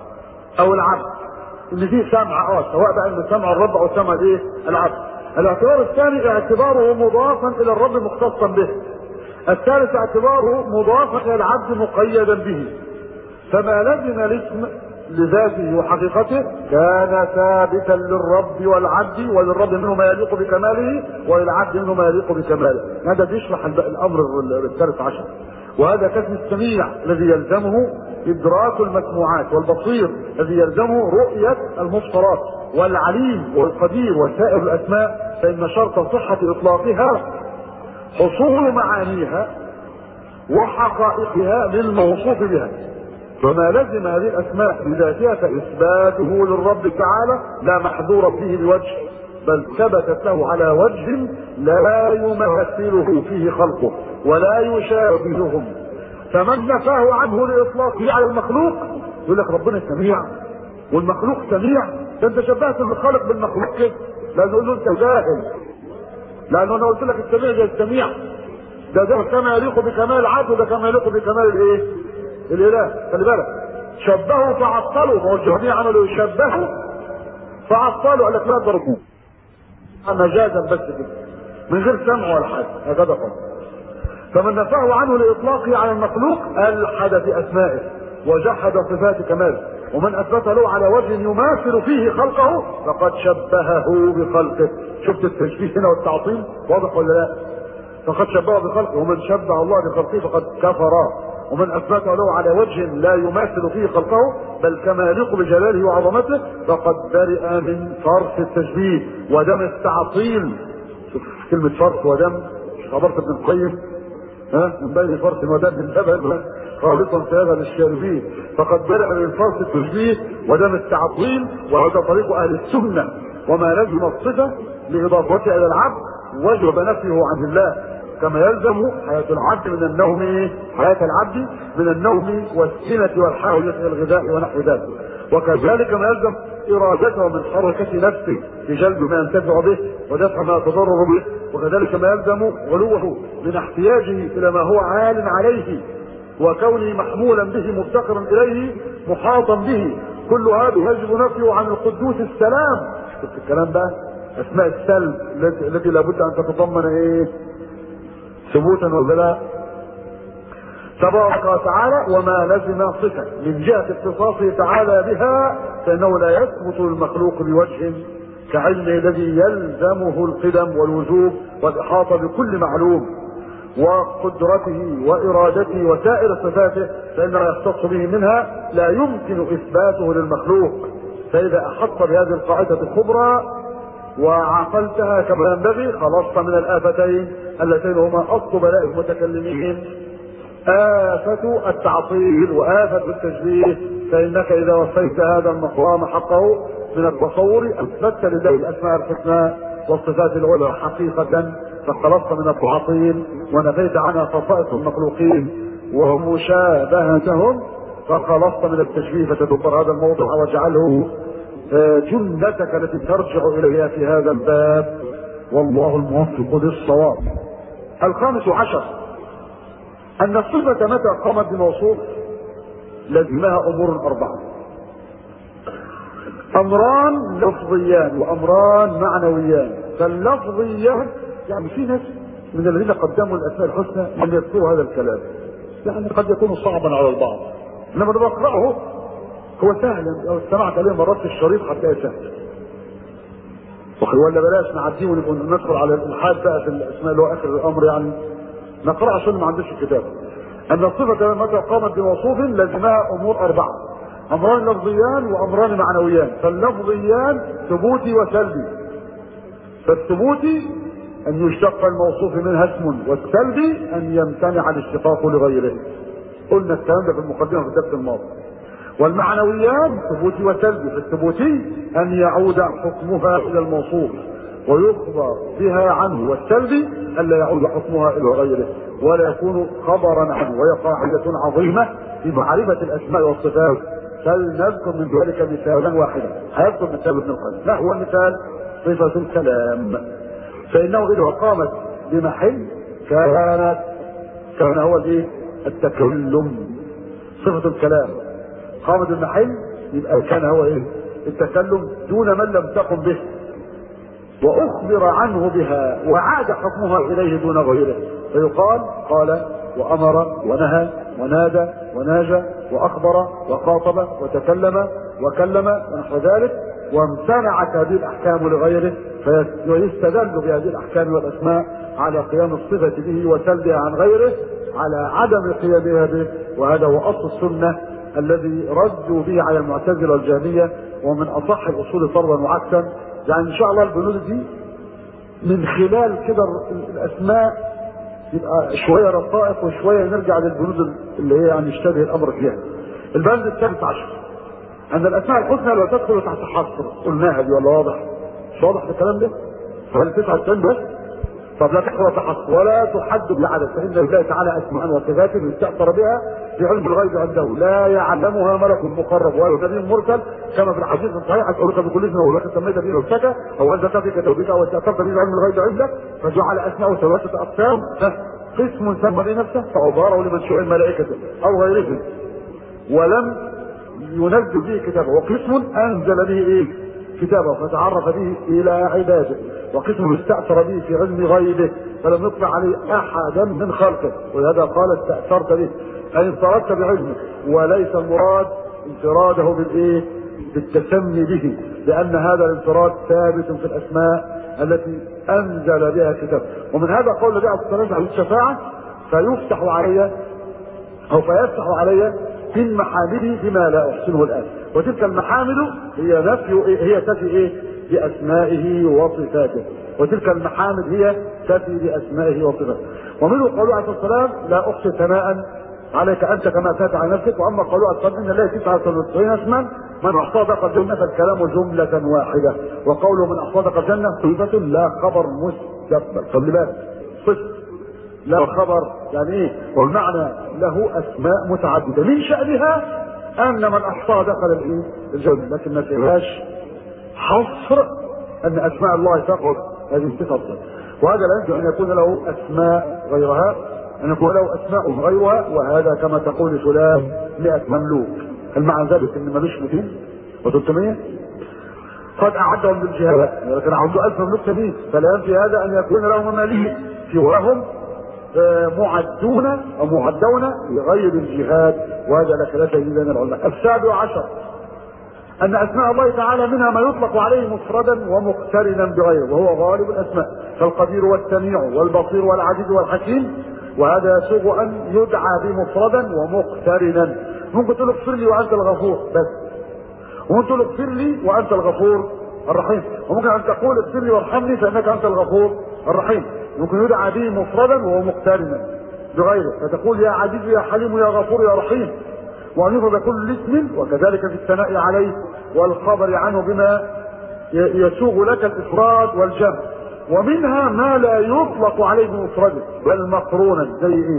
او العبد ان فيه سمع اه سواء بقى ان سمع الرب او سمع الايه العبد الاعتبار الثاني اعتباره مضافا الى الرب مختصا به الثالث اعتباره مضافا الى العبد مقيدا به فما لزم الاسم لذاته وحقيقته كان ثابتا للرب والعبد وللرب منه ما يليق بكماله وللعبد منه ما يليق بكماله هذا بيشرح الامر الثالث عشر وهذا كاسم السميع الذي يلزمه ادراك المسموعات والبصير الذي يلزمه رؤية المبصرات والعليم والقدير وسائر الاسماء فان شرط صحة اطلاقها حصول معانيها وحقائقها للموصوف بها فما لزم هذه الاسماء بذاتها فاثباته للرب تعالى لا محظور فيه بوجه بل ثبتت له على وجه لا يمثله فيه خلقه ولا يشابههم فمن نفاه عنه لاطلاقه على المخلوق يقول لك ربنا سميع والمخلوق سميع ده انت شبهت الخالق بالمخلوق كده لانه يقول له انت جاهل لانه انا قلت لك السميع زي السميع ده ده كما يليق بكمال العبد وده كما يليق بكمال الايه؟ الاله خلي بالك شبهوا فعطلوا ما هو الجهمية عملوا يشبهوا فعطلوا قال لك لا ضربوه مجازا بس كده من غير سمع ولا حاجه هكذا قال فمن نفاه عنه لاطلاقه على المخلوق الحد في اسمائه وجحد صفات كماله ومن اثبت له على وجه يماثل فيه خلقه فقد شبهه بخلقه شفت التشبيه هنا والتعطيل واضح ولا لا فقد شبهه بخلقه ومن شبه الله بخلقه فقد كفر ومن اثبته له على وجه لا يماثل فيه خلقه بل كما يليق بجلاله وعظمته فقد برئ من فرط ها من بين فرس ودم اللبن خالصا سيغا للشاربين فقد بدأ من فرس التشبيه ودم التعطيل وهذا طريق اهل السنة وما لزم الصفة لإضافتها إلى العبد وجب نفيه عن الله كما يلزم حياة العبد من النوم حياة العبد من النوم والسنة والحاجة إلى الغذاء ونحو ذلك وكذلك ما يلزم إرادته من حركة نفسه في جلب ما ينتفع به ودفع ما يتضرر به وكذلك ما يلزم علوه من احتياجه إلى ما هو عال عليه وكونه محمولا به مفتقرا إليه محاطا به كل هذا يجب نفيه عن القدوس السلام شفت الكلام بقى اسماء السلب التي لابد ان تتضمن ايه ثبوتا ولا تبارك وتعالى وما لزم صفه من جهه اختصاصه تعالى بها فانه لا يثبت للمخلوق بوجه كعلمه الذي يلزمه القدم والوجوب والاحاطه بكل معلوم وقدرته وارادته وسائر صفاته فانما يختص به منها لا يمكن اثباته للمخلوق فاذا احط بهذه القاعده الكبرى وعقلتها كما ينبغي خلصت من الافتين اللتين هما اصل بلاء المتكلمين آفة التعطيل وآفة التشبيه فإنك إذا وفيت هذا المقام حقه من التصور أثبتت لله الأسماء الحسنى والصفات العلى حقيقة فخلصت من التعطيل ونفيت عنها خصائص المخلوقين وهم مشابهتهم فخلصت من التشبيه فتدبر هذا الموضوع واجعله جنتك التي ترجع اليها في هذا الباب والله الموفق للصواب الخامس عشر ان الصفة متى قامت بموصوف لزمها امور اربعة امران لفظيان وامران معنويان فاللفظيان يعني في ناس من الذين قدموا الاسماء الحسنى لم يذكروا هذا الكلام يعني قد يكون صعبا على البعض انما انا بقراه هو سهل لو استمعت عليه مرات في الشريط هتلاقيه سهل ولا بلاش نعديه ونبقى ندخل على الالحاد بقى في الاسماء اللي هو اخر الامر يعني نقرا عشان ما عندوش الكتاب ان الصفه متى قامت بموصوف لزمها امور اربعه امران لفظيان وامران معنويان فاللفظيان ثبوتي وسلبي فالثبوتي ان يشتق الموصوف منها اسم والسلبي ان يمتنع الاشتقاق لغيره قلنا الكلام ده في المقدمه في الدرس الماضي والمعنويات ثبوتي وسلبي فالثبوتي ان يعود حكمها الى الموصوف ويخبر بها عنه والسلبي الا يعود حكمها الى غيره ولا يكون خبرا عنه وهي قاعده عظيمه في معرفه الاسماء والصفات فلنذكر من ذلك مثالا واحدا هيذكر مثال ابن القيم ما هو المثال صفه الكلام فانه اذا قامت بمحل كانت كان هو الايه التكلم صفه الكلام قامت المحل يبقى كان هو ايه التكلم دون من لم تقم به واخبر عنه بها وعاد حكمها اليه دون غيره فيقال قال وامر ونهى ونادى وناجى واخبر وخاطب وتكلم وكلم ونحو ذلك وامتنعت هذه الاحكام لغيره فيستدل بهذه الاحكام والاسماء على قيام الصفه به وسلبها عن غيره على عدم قيامها به وهذا هو اصل السنه الذي ردوا به على المعتزله والجهميه ومن اصح الاصول فرضا وعكسا يعني ان شاء الله البنود دي من خلال كده الاسماء يبقى شويه رقائق وشويه نرجع للبنود اللي هي يعني يشتبه الامر فيها. البند الثالث عشر ان الاسماء الحسنى لا تدخل تحت حصر قلناها دي ولا واضح؟ مش واضح الكلام ده؟ هل تسعة الثاني بس؟ طب لا تحصر تحصر ولا تحد بالعدد فان لله تعالى اسماء وصفات استاثر بها في علم الغيب عنده لا يعلمها ملك مقرب ولا نبي مرسل كما في الحديث الصحيح اسالك بكل اسم ولك سميت به نفسك او انت في كتابك او استاثرت به علم الغيب عندك فجعل اسماء ثلاثه اقسام قسم سمى بنفسه فعباره لمن شاء الملائكه او غيرهم ولم ينزل به كتابه وقسم انزل به ايه كتابه فتعرف به الى عباده وقسم استأثر به في علم غيبه فلم يطلع عليه احدا من خلقه ولهذا قال استأثرت به اي انفردت بعلمه وليس المراد انفراده بالايه بالتسمي به لان هذا الانفراد ثابت في الاسماء التي انزل بها كتاب ومن هذا قول النبي عليه الصلاه والسلام على الشفاعه فيفتح علي او فيفتح علي من محامده بما لا احسنه الان وتلك المحامد هي نفي هي تفي ايه باسمائه وصفاته وتلك المحامد هي تفي باسمائه وصفاته ومنه قوله عليه الصلاه والسلام لا احصي ثناء عليك انت كما اتيت على نفسك واما قوله عليه الصلاه ان الله تسعه وتسعين اسما من احصى دق الجنه فالكلام جمله واحده وقوله من احصى دق الجنه صفه لا خبر مستقبل خلي بالك صفه لا خبر يعني ايه والمعنى له اسماء متعدده من شانها ان من احصى دخل الايه الجنه لكن ما فيهاش حصر ان اسماء الله تقعد هذه الصفه وهذا لا يمكن ان يكون له اسماء غيرها ان يكون له اسماء غيرها وهذا كما تقول فلان 100 مملوك هل معنى ذلك ان ملوش 200 و300 قد اعدهم للجهاد لكن عنده 1000 مملوك سبيل فلا ينفي هذا ان يكون له مماليك سواهم معدون او معدون لغير الجهاد وهذا لك لا تجد بين العلماء السابع عشر ان اسماء الله تعالى منها ما يطلق عليه مفردا ومقترنا بغيره وهو غالب الاسماء كالقدير والسميع والبصير والعزيز والحكيم وهذا يسوغ ان يدعى بمفردا ومقترنا ممكن تقول اغفر لي وانت الغفور بس وممكن تقول اغفر لي وانت الغفور الرحيم وممكن ان تقول اغفر لي وارحمني فانك انت الغفور الرحيم ممكن يدعى به مفردا وهو مقترنا بغيره فتقول يا عزيز يا حليم يا غفور يا رحيم وأن يفرض كل اسم وكذلك في الثناء عليه والخبر عنه بما يسوغ لك الإفراد والجمع ومنها ما لا يطلق عليه بمفرده بل مقرونا زي ايه؟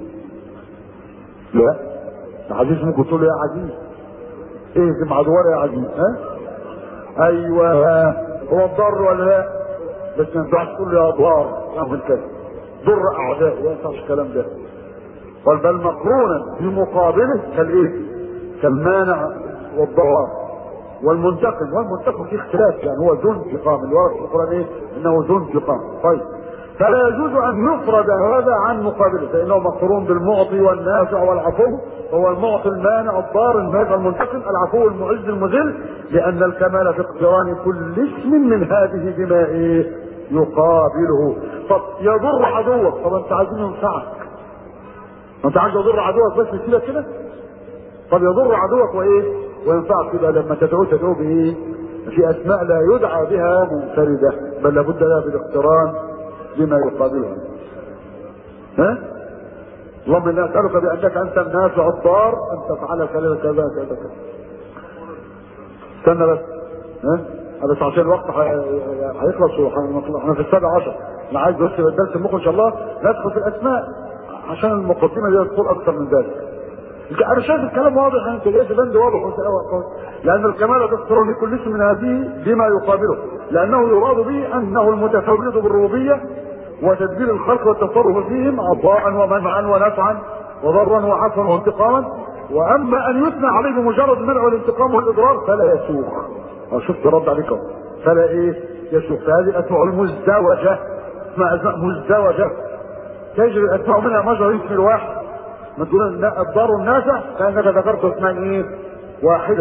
لا عزيز ممكن تقول يا عزيز ايه في معدوار يا عزيز ها؟ ايوه هو الضر ولا لا؟ بس ما ينفعش تقول يا ضار اعمل كذا ضر اعداء ما ينفعش الكلام ده قال بل مقرونا بمقابله كالايه؟ كالمانع والضرار والمنتقم والمنتقم فيه اختلاف يعني هو ذو انتقام الورق في القران ايه؟ انه ذو انتقام طيب فلا يجوز ان يفرد هذا عن مقابله فانه مقرون بالمعطي والنافع والعفو هو المعطي المانع الضار النافع المنتقم العفو المعز المذل لان الكمال في اقتران كل اسم من هذه بما ايه؟ يقابله طب يضر عدوك طب انت عايزين ينفعك انت عايز يضر عدوك بس يسيبك كده طب يضر عدوك وايه وينفعك كده لما تدعو تدعو بايه في اسماء لا يدعى بها منفرده بل لابد لها بالاقتران بما يقابلها ها اللهم انا اسالك بانك انت النافع الضار ان تفعل كذا كذا كذا كذا استنى بس ها بس عشان الوقت هيخلص واحنا في السابع عشر انا عايز بس الدرس المخ ان شاء الله ندخل في الاسماء عشان المقدمه دي تكون اكثر من ذلك انا شايف الكلام واضح انت جاي بند واضح وانت لان الكمال تذكر لكل اسم من هذه بما يقابله لانه يراد به انه المتفرد بالربوبيه وتدبير الخلق والتصرف فيهم عطاء ومنعا ونفعا وضرا وعفوا وانتقاما واما ان يثنى عليه بمجرد المنع والانتقام والاضرار فلا يسوق شفت رد عليك فلا ايه يسوق فهذه اسماء المزدوجه اسمها اسماء مزدوجه تجري الاسماء منها مجرى اسم الواحد ما تقول الضار النافع كانك ذكرت اسماء ايه واحدا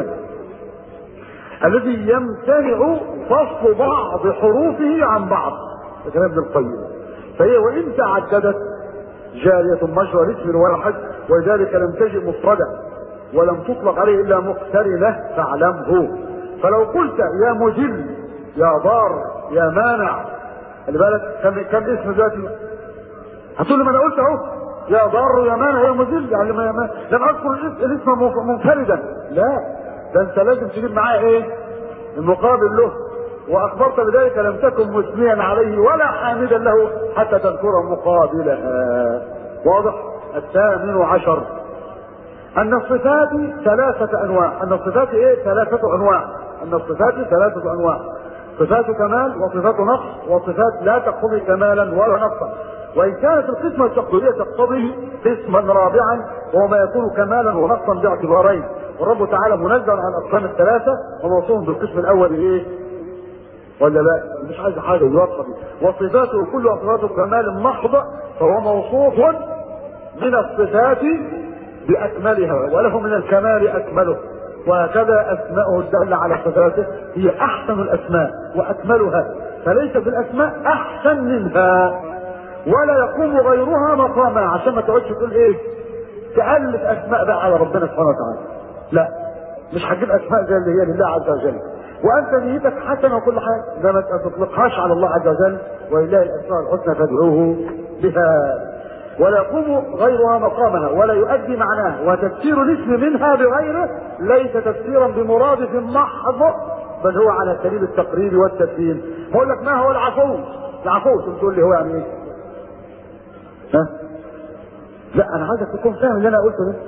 الذي يمتنع فصل بعض حروفه عن بعض ده كلام ابن القيم فهي وان تعددت جارية مجرى الاسم الواحد ولذلك لم تجد مفردة ولم تطلق عليه الا مقترنة فاعلمه فلو قلت يا مذل يا ضار يا مانع خلي بالك كم كم اسم دلوقتي هتقول لي ما انا قلت اهو يا ضار يا مانع يا مذل يعني ما ما لم اذكر الاسم منفردا لا ده انت لازم تجيب معاه ايه المقابل له واخبرت بذلك لم تكن مثنيا عليه ولا حامدا له حتى تذكر مقابلها واضح الثامن عشر ان الصفات ثلاثة انواع ان الصفات ايه ثلاثة انواع ان الصفات ثلاثة انواع صفات كمال وصفات نقص وصفات لا تقتضي كمالا ولا نقصا وان كانت القسمة التقديرية تقتضي قسما رابعا وهو ما يكون كمالا ونقصا باعتبارين والرب تعالى منزل عن الاقسام الثلاثة وموصوف بالقسم الاول ايه ولا لا مش عايز حاجة يوضح وصفاته كلها صفات كمال محض فهو موصوف من الصفات بأكملها وله من الكمال أكمله وهكذا أسماؤه الدالة على صفاته هي أحسن الأسماء وأكملها فليس في الأسماء أحسن منها ولا يقوم غيرها مقامها عشان ما تقعدش تقول إيه تألف أسماء بقى على ربنا سبحانه وتعالى لا مش هتجيب أسماء زي اللي هي لله عز وجل وانت نيتك حسنه وكل حاجه انما ما تطلقهاش على الله عز وجل ولله الاسماء الحسنى فادعوه بها ولا يقوم غيرها مقامها ولا يؤدي معناها وتفسير الاسم منها بغيره ليس تفسيرا بمرادف محض بل هو على سبيل التقرير والتفهيم هقول لك ما هو العفو العفو ثم تقول لي هو يعني ايه ها لا انا عايزك تكون فاهم اللي انا قلته ده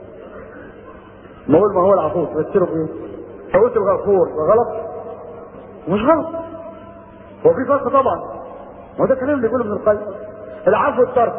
ما اقول ما هو العفو تفسره بايه فقلت الغفور غلط مش غلط هو في فرق طبعا ما ده كلام اللي بيقوله ابن القيم العفو الترك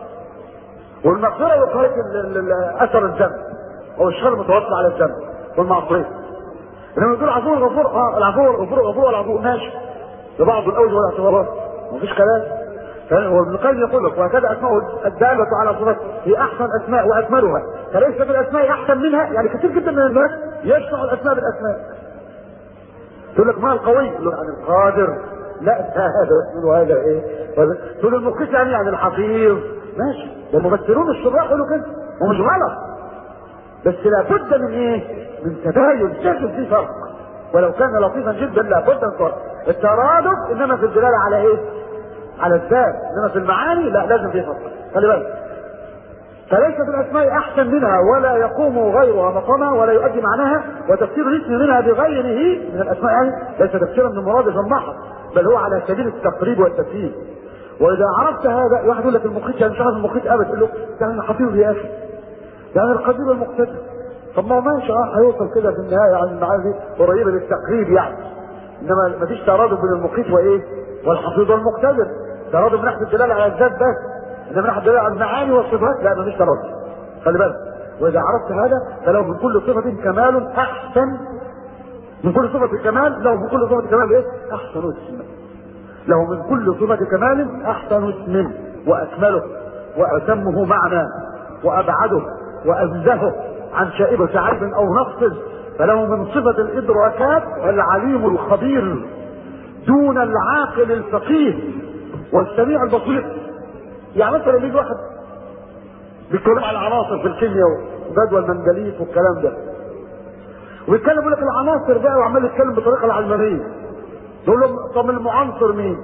والمغفرة وقاية اثر الذنب او الشر المتوصل على الذنب والمعصية لما يقول عفو الغفور اه العفو الغفور الغفور والعفو ماشي لبعض الاوجه والاعتبارات مفيش كلام هو ابن القيم يقول لك وهكذا اسماء الدالة على صفات هي احسن اسماء واكملها فليس في الاسماء احسن منها يعني كثير جدا من الناس يشرح الاسماء بالاسماء تقول لك ما القوي يقول لك عن القادر لا هذا يقولوا هذا ايه تقول المقيت يعني يعني الحفيظ ماشي ده المفسرون الشراح يقولوا كده ومش غلط بس لابد من ايه من تباين لازم في فرق ولو كان لطيفا جدا لابد من فرق الترادف انما في الدلاله على ايه على الذات انما في المعاني لا لازم في فرق خلي بالك فليس في الاسماء احسن منها ولا يقوم غيرها مقامها ولا يؤدي معناها وتفسير الاسم منها بغيره من الاسماء يعني ليس تفسيرا من مرادف المحض بل هو على سبيل التقريب والتفسير واذا عرفت هذا واحد يقول لك المخيط يعني مش عارف المخيط ابدا تقول له يعني حفيظ يا اخي يعني القدير والمقتدر طب ما هو ماشي اه هيوصل كده في النهايه يعني المعاني دي قريبه للتقريب يعني انما مفيش ترادف بين المقيت وايه والحفيظ والمقتدر ترادف من ناحيه الدلاله على الذات بس انما من ناحيه الدلاله على المعاني والصفات لا مفيش ترادف خلي بالك واذا عرفت هذا فلو من كل صفه كمال احسن من كل صفه كمال له من كل صفه كمال ايه احسن اسم له من كل صفه كمال احسن اسم واكمله واتمه معنى وابعده وانزهه عن شائبة عيب او نقص فله من صفة الادراكات العليم الخبير دون العاقل الفقيه والسميع البصير يعني مثلا يجي واحد بيتكلم على العناصر في الكيمياء وجدول المندليف والكلام ده ويتكلم يقول لك العناصر بقى وعمال يتكلم بطريقه العلمانيه تقول له طب المعنصر مين؟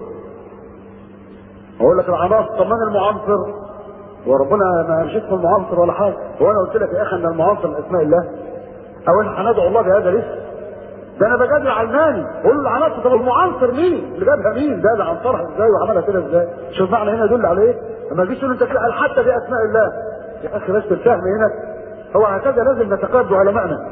اقول لك العناصر طب من المعنصر؟ وربنا ما يرشدش في المعنصر ولا حاجه هو انا قلت لك يا اخي ان المعنصر من اسماء الله او احنا هندعو الله بهذا الاسم ده انا بجادل علماني قول له العناصر طب المعنصر مين؟ اللي جابها مين؟ ده اللي عنصرها ازاي وعملها كده ازاي؟ شوف معنى هنا يدل على ايه؟ لما تجيش تقول انت كده قال حتى في اسماء الله يا اخي بس الفهم هنا هو هكذا لازم نتقاد علمائنا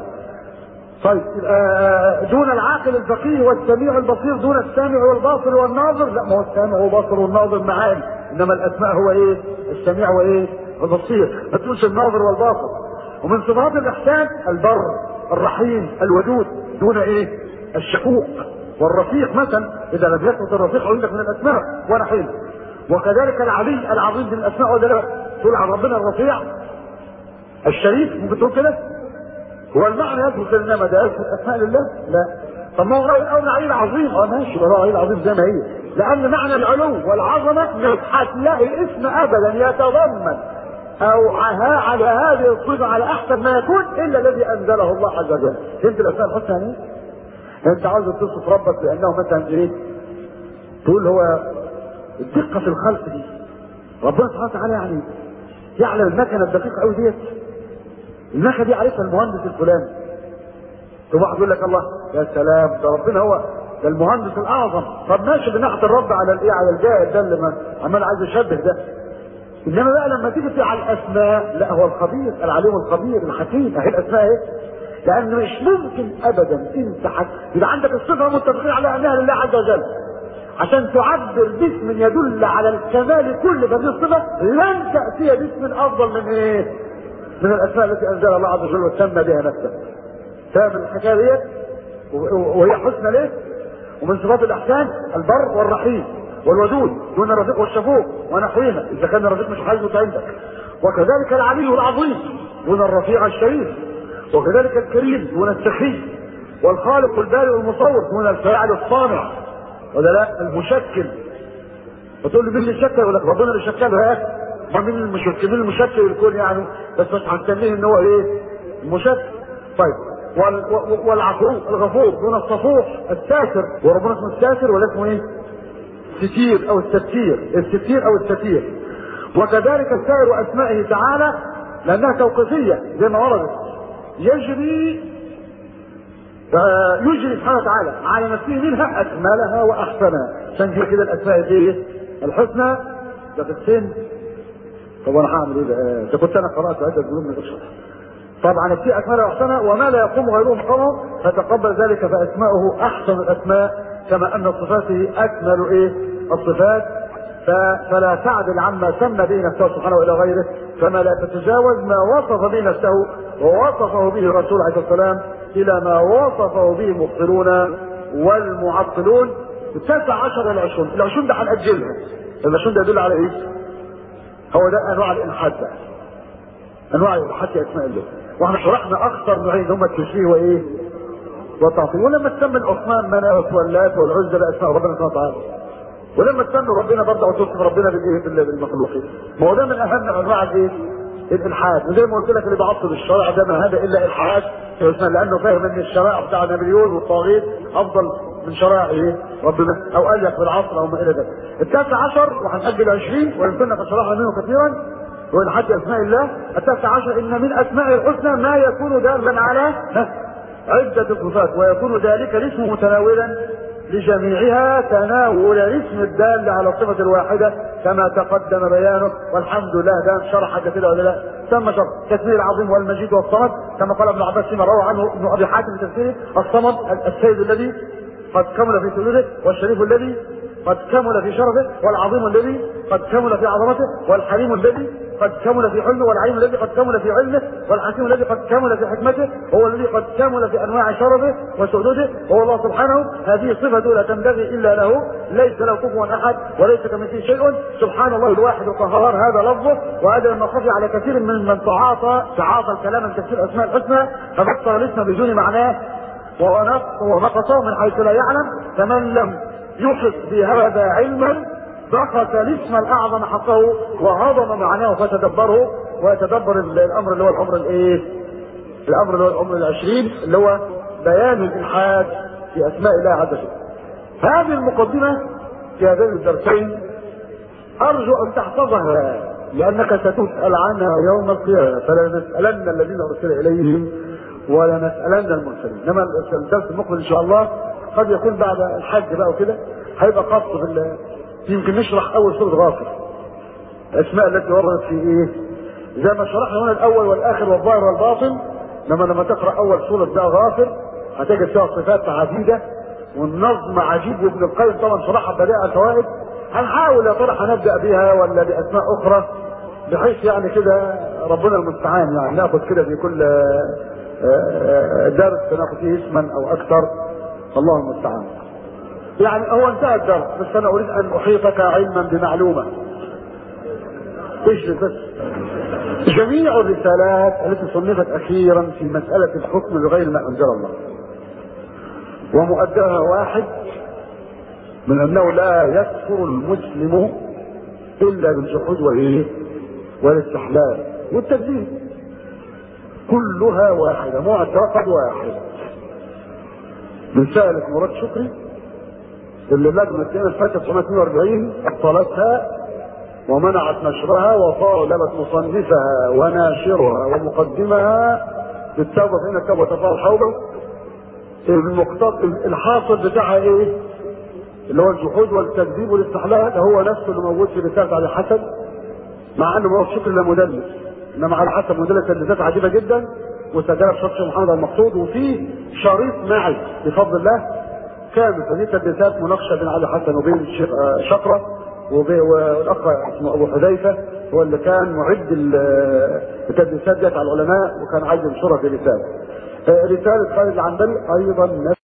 طيب آه دون العاقل الفقيه والسميع البصير دون السامع والباصر والناظر لا ما هو السامع والباصر والناظر معاني انما الاسماء هو ايه السميع وايه البصير ما تقولش الناظر والباصر ومن صفات الاحسان البر الرحيم الودود دون ايه الشقوق والرفيق مثلا اذا لم يثبت الرفيق عندك من الاسماء ورحيم وكذلك العلي العظيم من الاسماء ولا لا تقول عن ربنا الرفيع الشريف ممكن تقول كده هو المعنى يثبت انما ده يثبت اسماء لله لا طب ما هو او العلي العظيم اه ماشي هو العلي العظيم زي ما هي لان معنى العلو والعظمه مش هتلاقي اسم ابدا يتضمن او على هذه الصفه على احسن ما يكون الا الذي انزله الله عز وجل فهمت الاسماء الحسنى يعني انت عاوز تصف ربك بانه مثلا ايه تقول هو الدقه في الخلق دي ربنا سبحانه وتعالى يعني يعلم المكنه الدقيقه قوي ديت المكنه دي عارفها المهندس الفلاني ثم واحد يقول لك الله يا سلام ده ربنا هو ده المهندس الاعظم طب ماشي بناحيه الرب على الايه على الجاهل ده اللي ما عمال عايز يشبه ده انما بقى لما تيجي في على الاسماء لا هو الخبير العليم الخبير الحكيم اهي الاسماء ايه لان مش ممكن ابدا انت حك... يبقى عندك الصفه متفقين على انها لله عز وجل عشان تعبر باسم يدل على الكمال كل هذه الصفه لن تاتي باسم افضل من ايه؟ من الاسماء التي انزلها الله عز وجل وسمى بها نفسه. فاهم الحكايه ديت؟ وهي حسنى ليه؟ ومن صفات الاحسان البر والرحيم والودود دون الرفيق والشفوق ونحوهما اذا كان الرفيق مش حاجه عندك وكذلك العلي العظيم دون الرفيع الشريف وكذلك الكريم دون السخي والخالق البارئ المصور دون الفاعل الصانع ولا لا المشكل فتقول لي مين اللي شكل يقول لك ربنا اللي شكله يا اخي ما مين المشكل مين المشكل الكون يعني بس مش هنسميه ان هو ايه المشكل طيب وال- و- والعفو الغفور دون الصفوح الساتر وربنا اسمه الساتر ولا اسمه ايه؟ ستير او الستير الستير او الستير وكذلك سائر اسمائه تعالى لانها توقيفيه زي ما وردت يجري آه، يجري سبحانه وتعالى على نفسه منها اكملها واحسنها عشان كده كده الاسماء دي ايه؟ الحسنى ده في السن طب انا هعمل ايه ده؟ ده كنت انا قرات عده ذنوب من الاشهر طبعا في اكملها واحسنها وما لا يقوم غيرهم قومه فتقبل ذلك فاسماؤه احسن الاسماء كما ان صفاته اكمل ايه؟ الصفات ف- فلا تعدل عما سمى به نفسه سبحانه الى غيره كما لا تتجاوز ما وصف به نفسه ووصفه به الرسول عليه الصلاه والسلام الى ما وصفه به المبطلون والمعطلون التاسع عشر والعشرون العشرون ده هنأجلها العشرون ده يدل على ايه؟ هو ده انواع الالحاد بقى انواع الالحاد في اسماء الله واحنا شرحنا اكثر نوعين اللي هم التشبيه وايه؟ والتعطيل ولما تسمى الاصنام مناوس واللات والعزى باسماء ربنا سبحانه وتعالى ولما تسمى ربنا برضه وتوصف ربنا بالايه بال- بالمخلوقين ما هو ده من اهم انواع الايه؟ الالحاد وزي ما قلت لك اللي بيعطل الشرع ده ما هذا الا الحاد في اسماء لانه فاهم ان الشرائع بتاع نابليون والطاغيت افضل من شرائع ايه؟ ربنا او اليق في العصر او ما الى ذلك. التاسع عشر وهنأجل 20 وان كنا قد شرحنا منه كثيرا والحد اسماء الله التاسع عشر ان من اسماء الحسنى ما يكون دالا على ها، عدة صفات ويكون ذلك الاسم متناولا لجميعها تناول الاسم الدال على الصفة الواحدة كما تقدم بيانه والحمد لله ده شرح حاجة كده ولا لا ثم شرح تسمية العظيم والمجيد والصمد كما قال ابن عباس فيما روى عنه ابن ابي حاتم في تفسيره الصمد السيد الذي قد كمل في سجوده والشريف الذي قد كمل في شرفه والعظيم الذي قد كمل في عظمته والحليم الذي قد كمل في حلمه والعليم الذي قد كمل في علمه والحكيم الذي قد كمل في حكمته هو الذي قد كمل في انواع شرفه وسعدوده هو الله سبحانه هذه صفته لا تنبغي الا له ليس له كفوا احد وليس كمثله شيء سبحان الله الواحد القهار هذا لفظه وهذا مما خفي على كثير من من تعاطى تعاطى الكلام من تفسير اسماء الحسنى ففسر الاسم بدون معناه ونقص ونقصه من حيث لا يعلم كمن لم يحط بهذا علما سقط الاسم الاعظم حقه وهضم معناه فتدبره ويتدبر الامر اللي هو الامر الايه؟ الامر اللي هو الامر العشرين اللي هو بيان الالحاد في اسماء الله عز وجل. هذه المقدمه في هذين الدرسين ارجو ان تحفظها لانك ستسال عنها يوم القيامه فلنسالن الذين ارسل اليهم ولنسالن المرسلين انما الدرس المقبل ان شاء الله قد يكون بعد الحج بقى وكده هيبقى خاص بال يمكن نشرح اول سوره غافر الاسماء التي وردت في ايه زي ما شرحنا هنا الاول والاخر والظاهر والباطن لما لما تقرا اول سوره بقى غافر هتجد فيها صفات عديده والنظم عجيب وابن القيم طبعا شرحها بدائع الفوائد هنحاول يا ترى هنبدا بها ولا باسماء اخرى بحيث يعني كده ربنا المستعان يعني ناخذ كده في كل درس ناخذ فيه اسما او اكثر الله المستعان يعني هو انتهى الدرس بس انا اريد ان احيطك علما بمعلومه ايش بس جميع الرسالات التي صنفت اخيرا في مساله الحكم بغير ما انزل الله ومؤداها واحد من انه لا يكفر المسلم الا بالجحود والايه والاستحلال والتكذيب كلها واحده معتقد واحد رساله مراد شكري اللي اللجنه السنه اللي فاتت 1942 ابطلتها ومنعت نشرها وطالبت مصنفها وناشرها ومقدمها بالتوبه فان التوبه تفعل حوله المقتض الحاصل بتاعها ايه؟ اللي هو الجحود والتكذيب والاستحلال هو نفسه اللي موجود في رساله علي حسن مع انه هو الشكر لا مدلس انما على حسب مدلس تدليسات عجيبه جدا وسجلها في شخص محمد المقصود وفي شريط معي بفضل الله كان فدي تدليسات مناقشه بين علي حسن وبين الشيخ شقره والاخ اسمه ابو حذيفه هو اللي كان معد التدليسات ديت على العلماء وكان عايز ينشرها في رساله. رساله خالد العنبري ايضا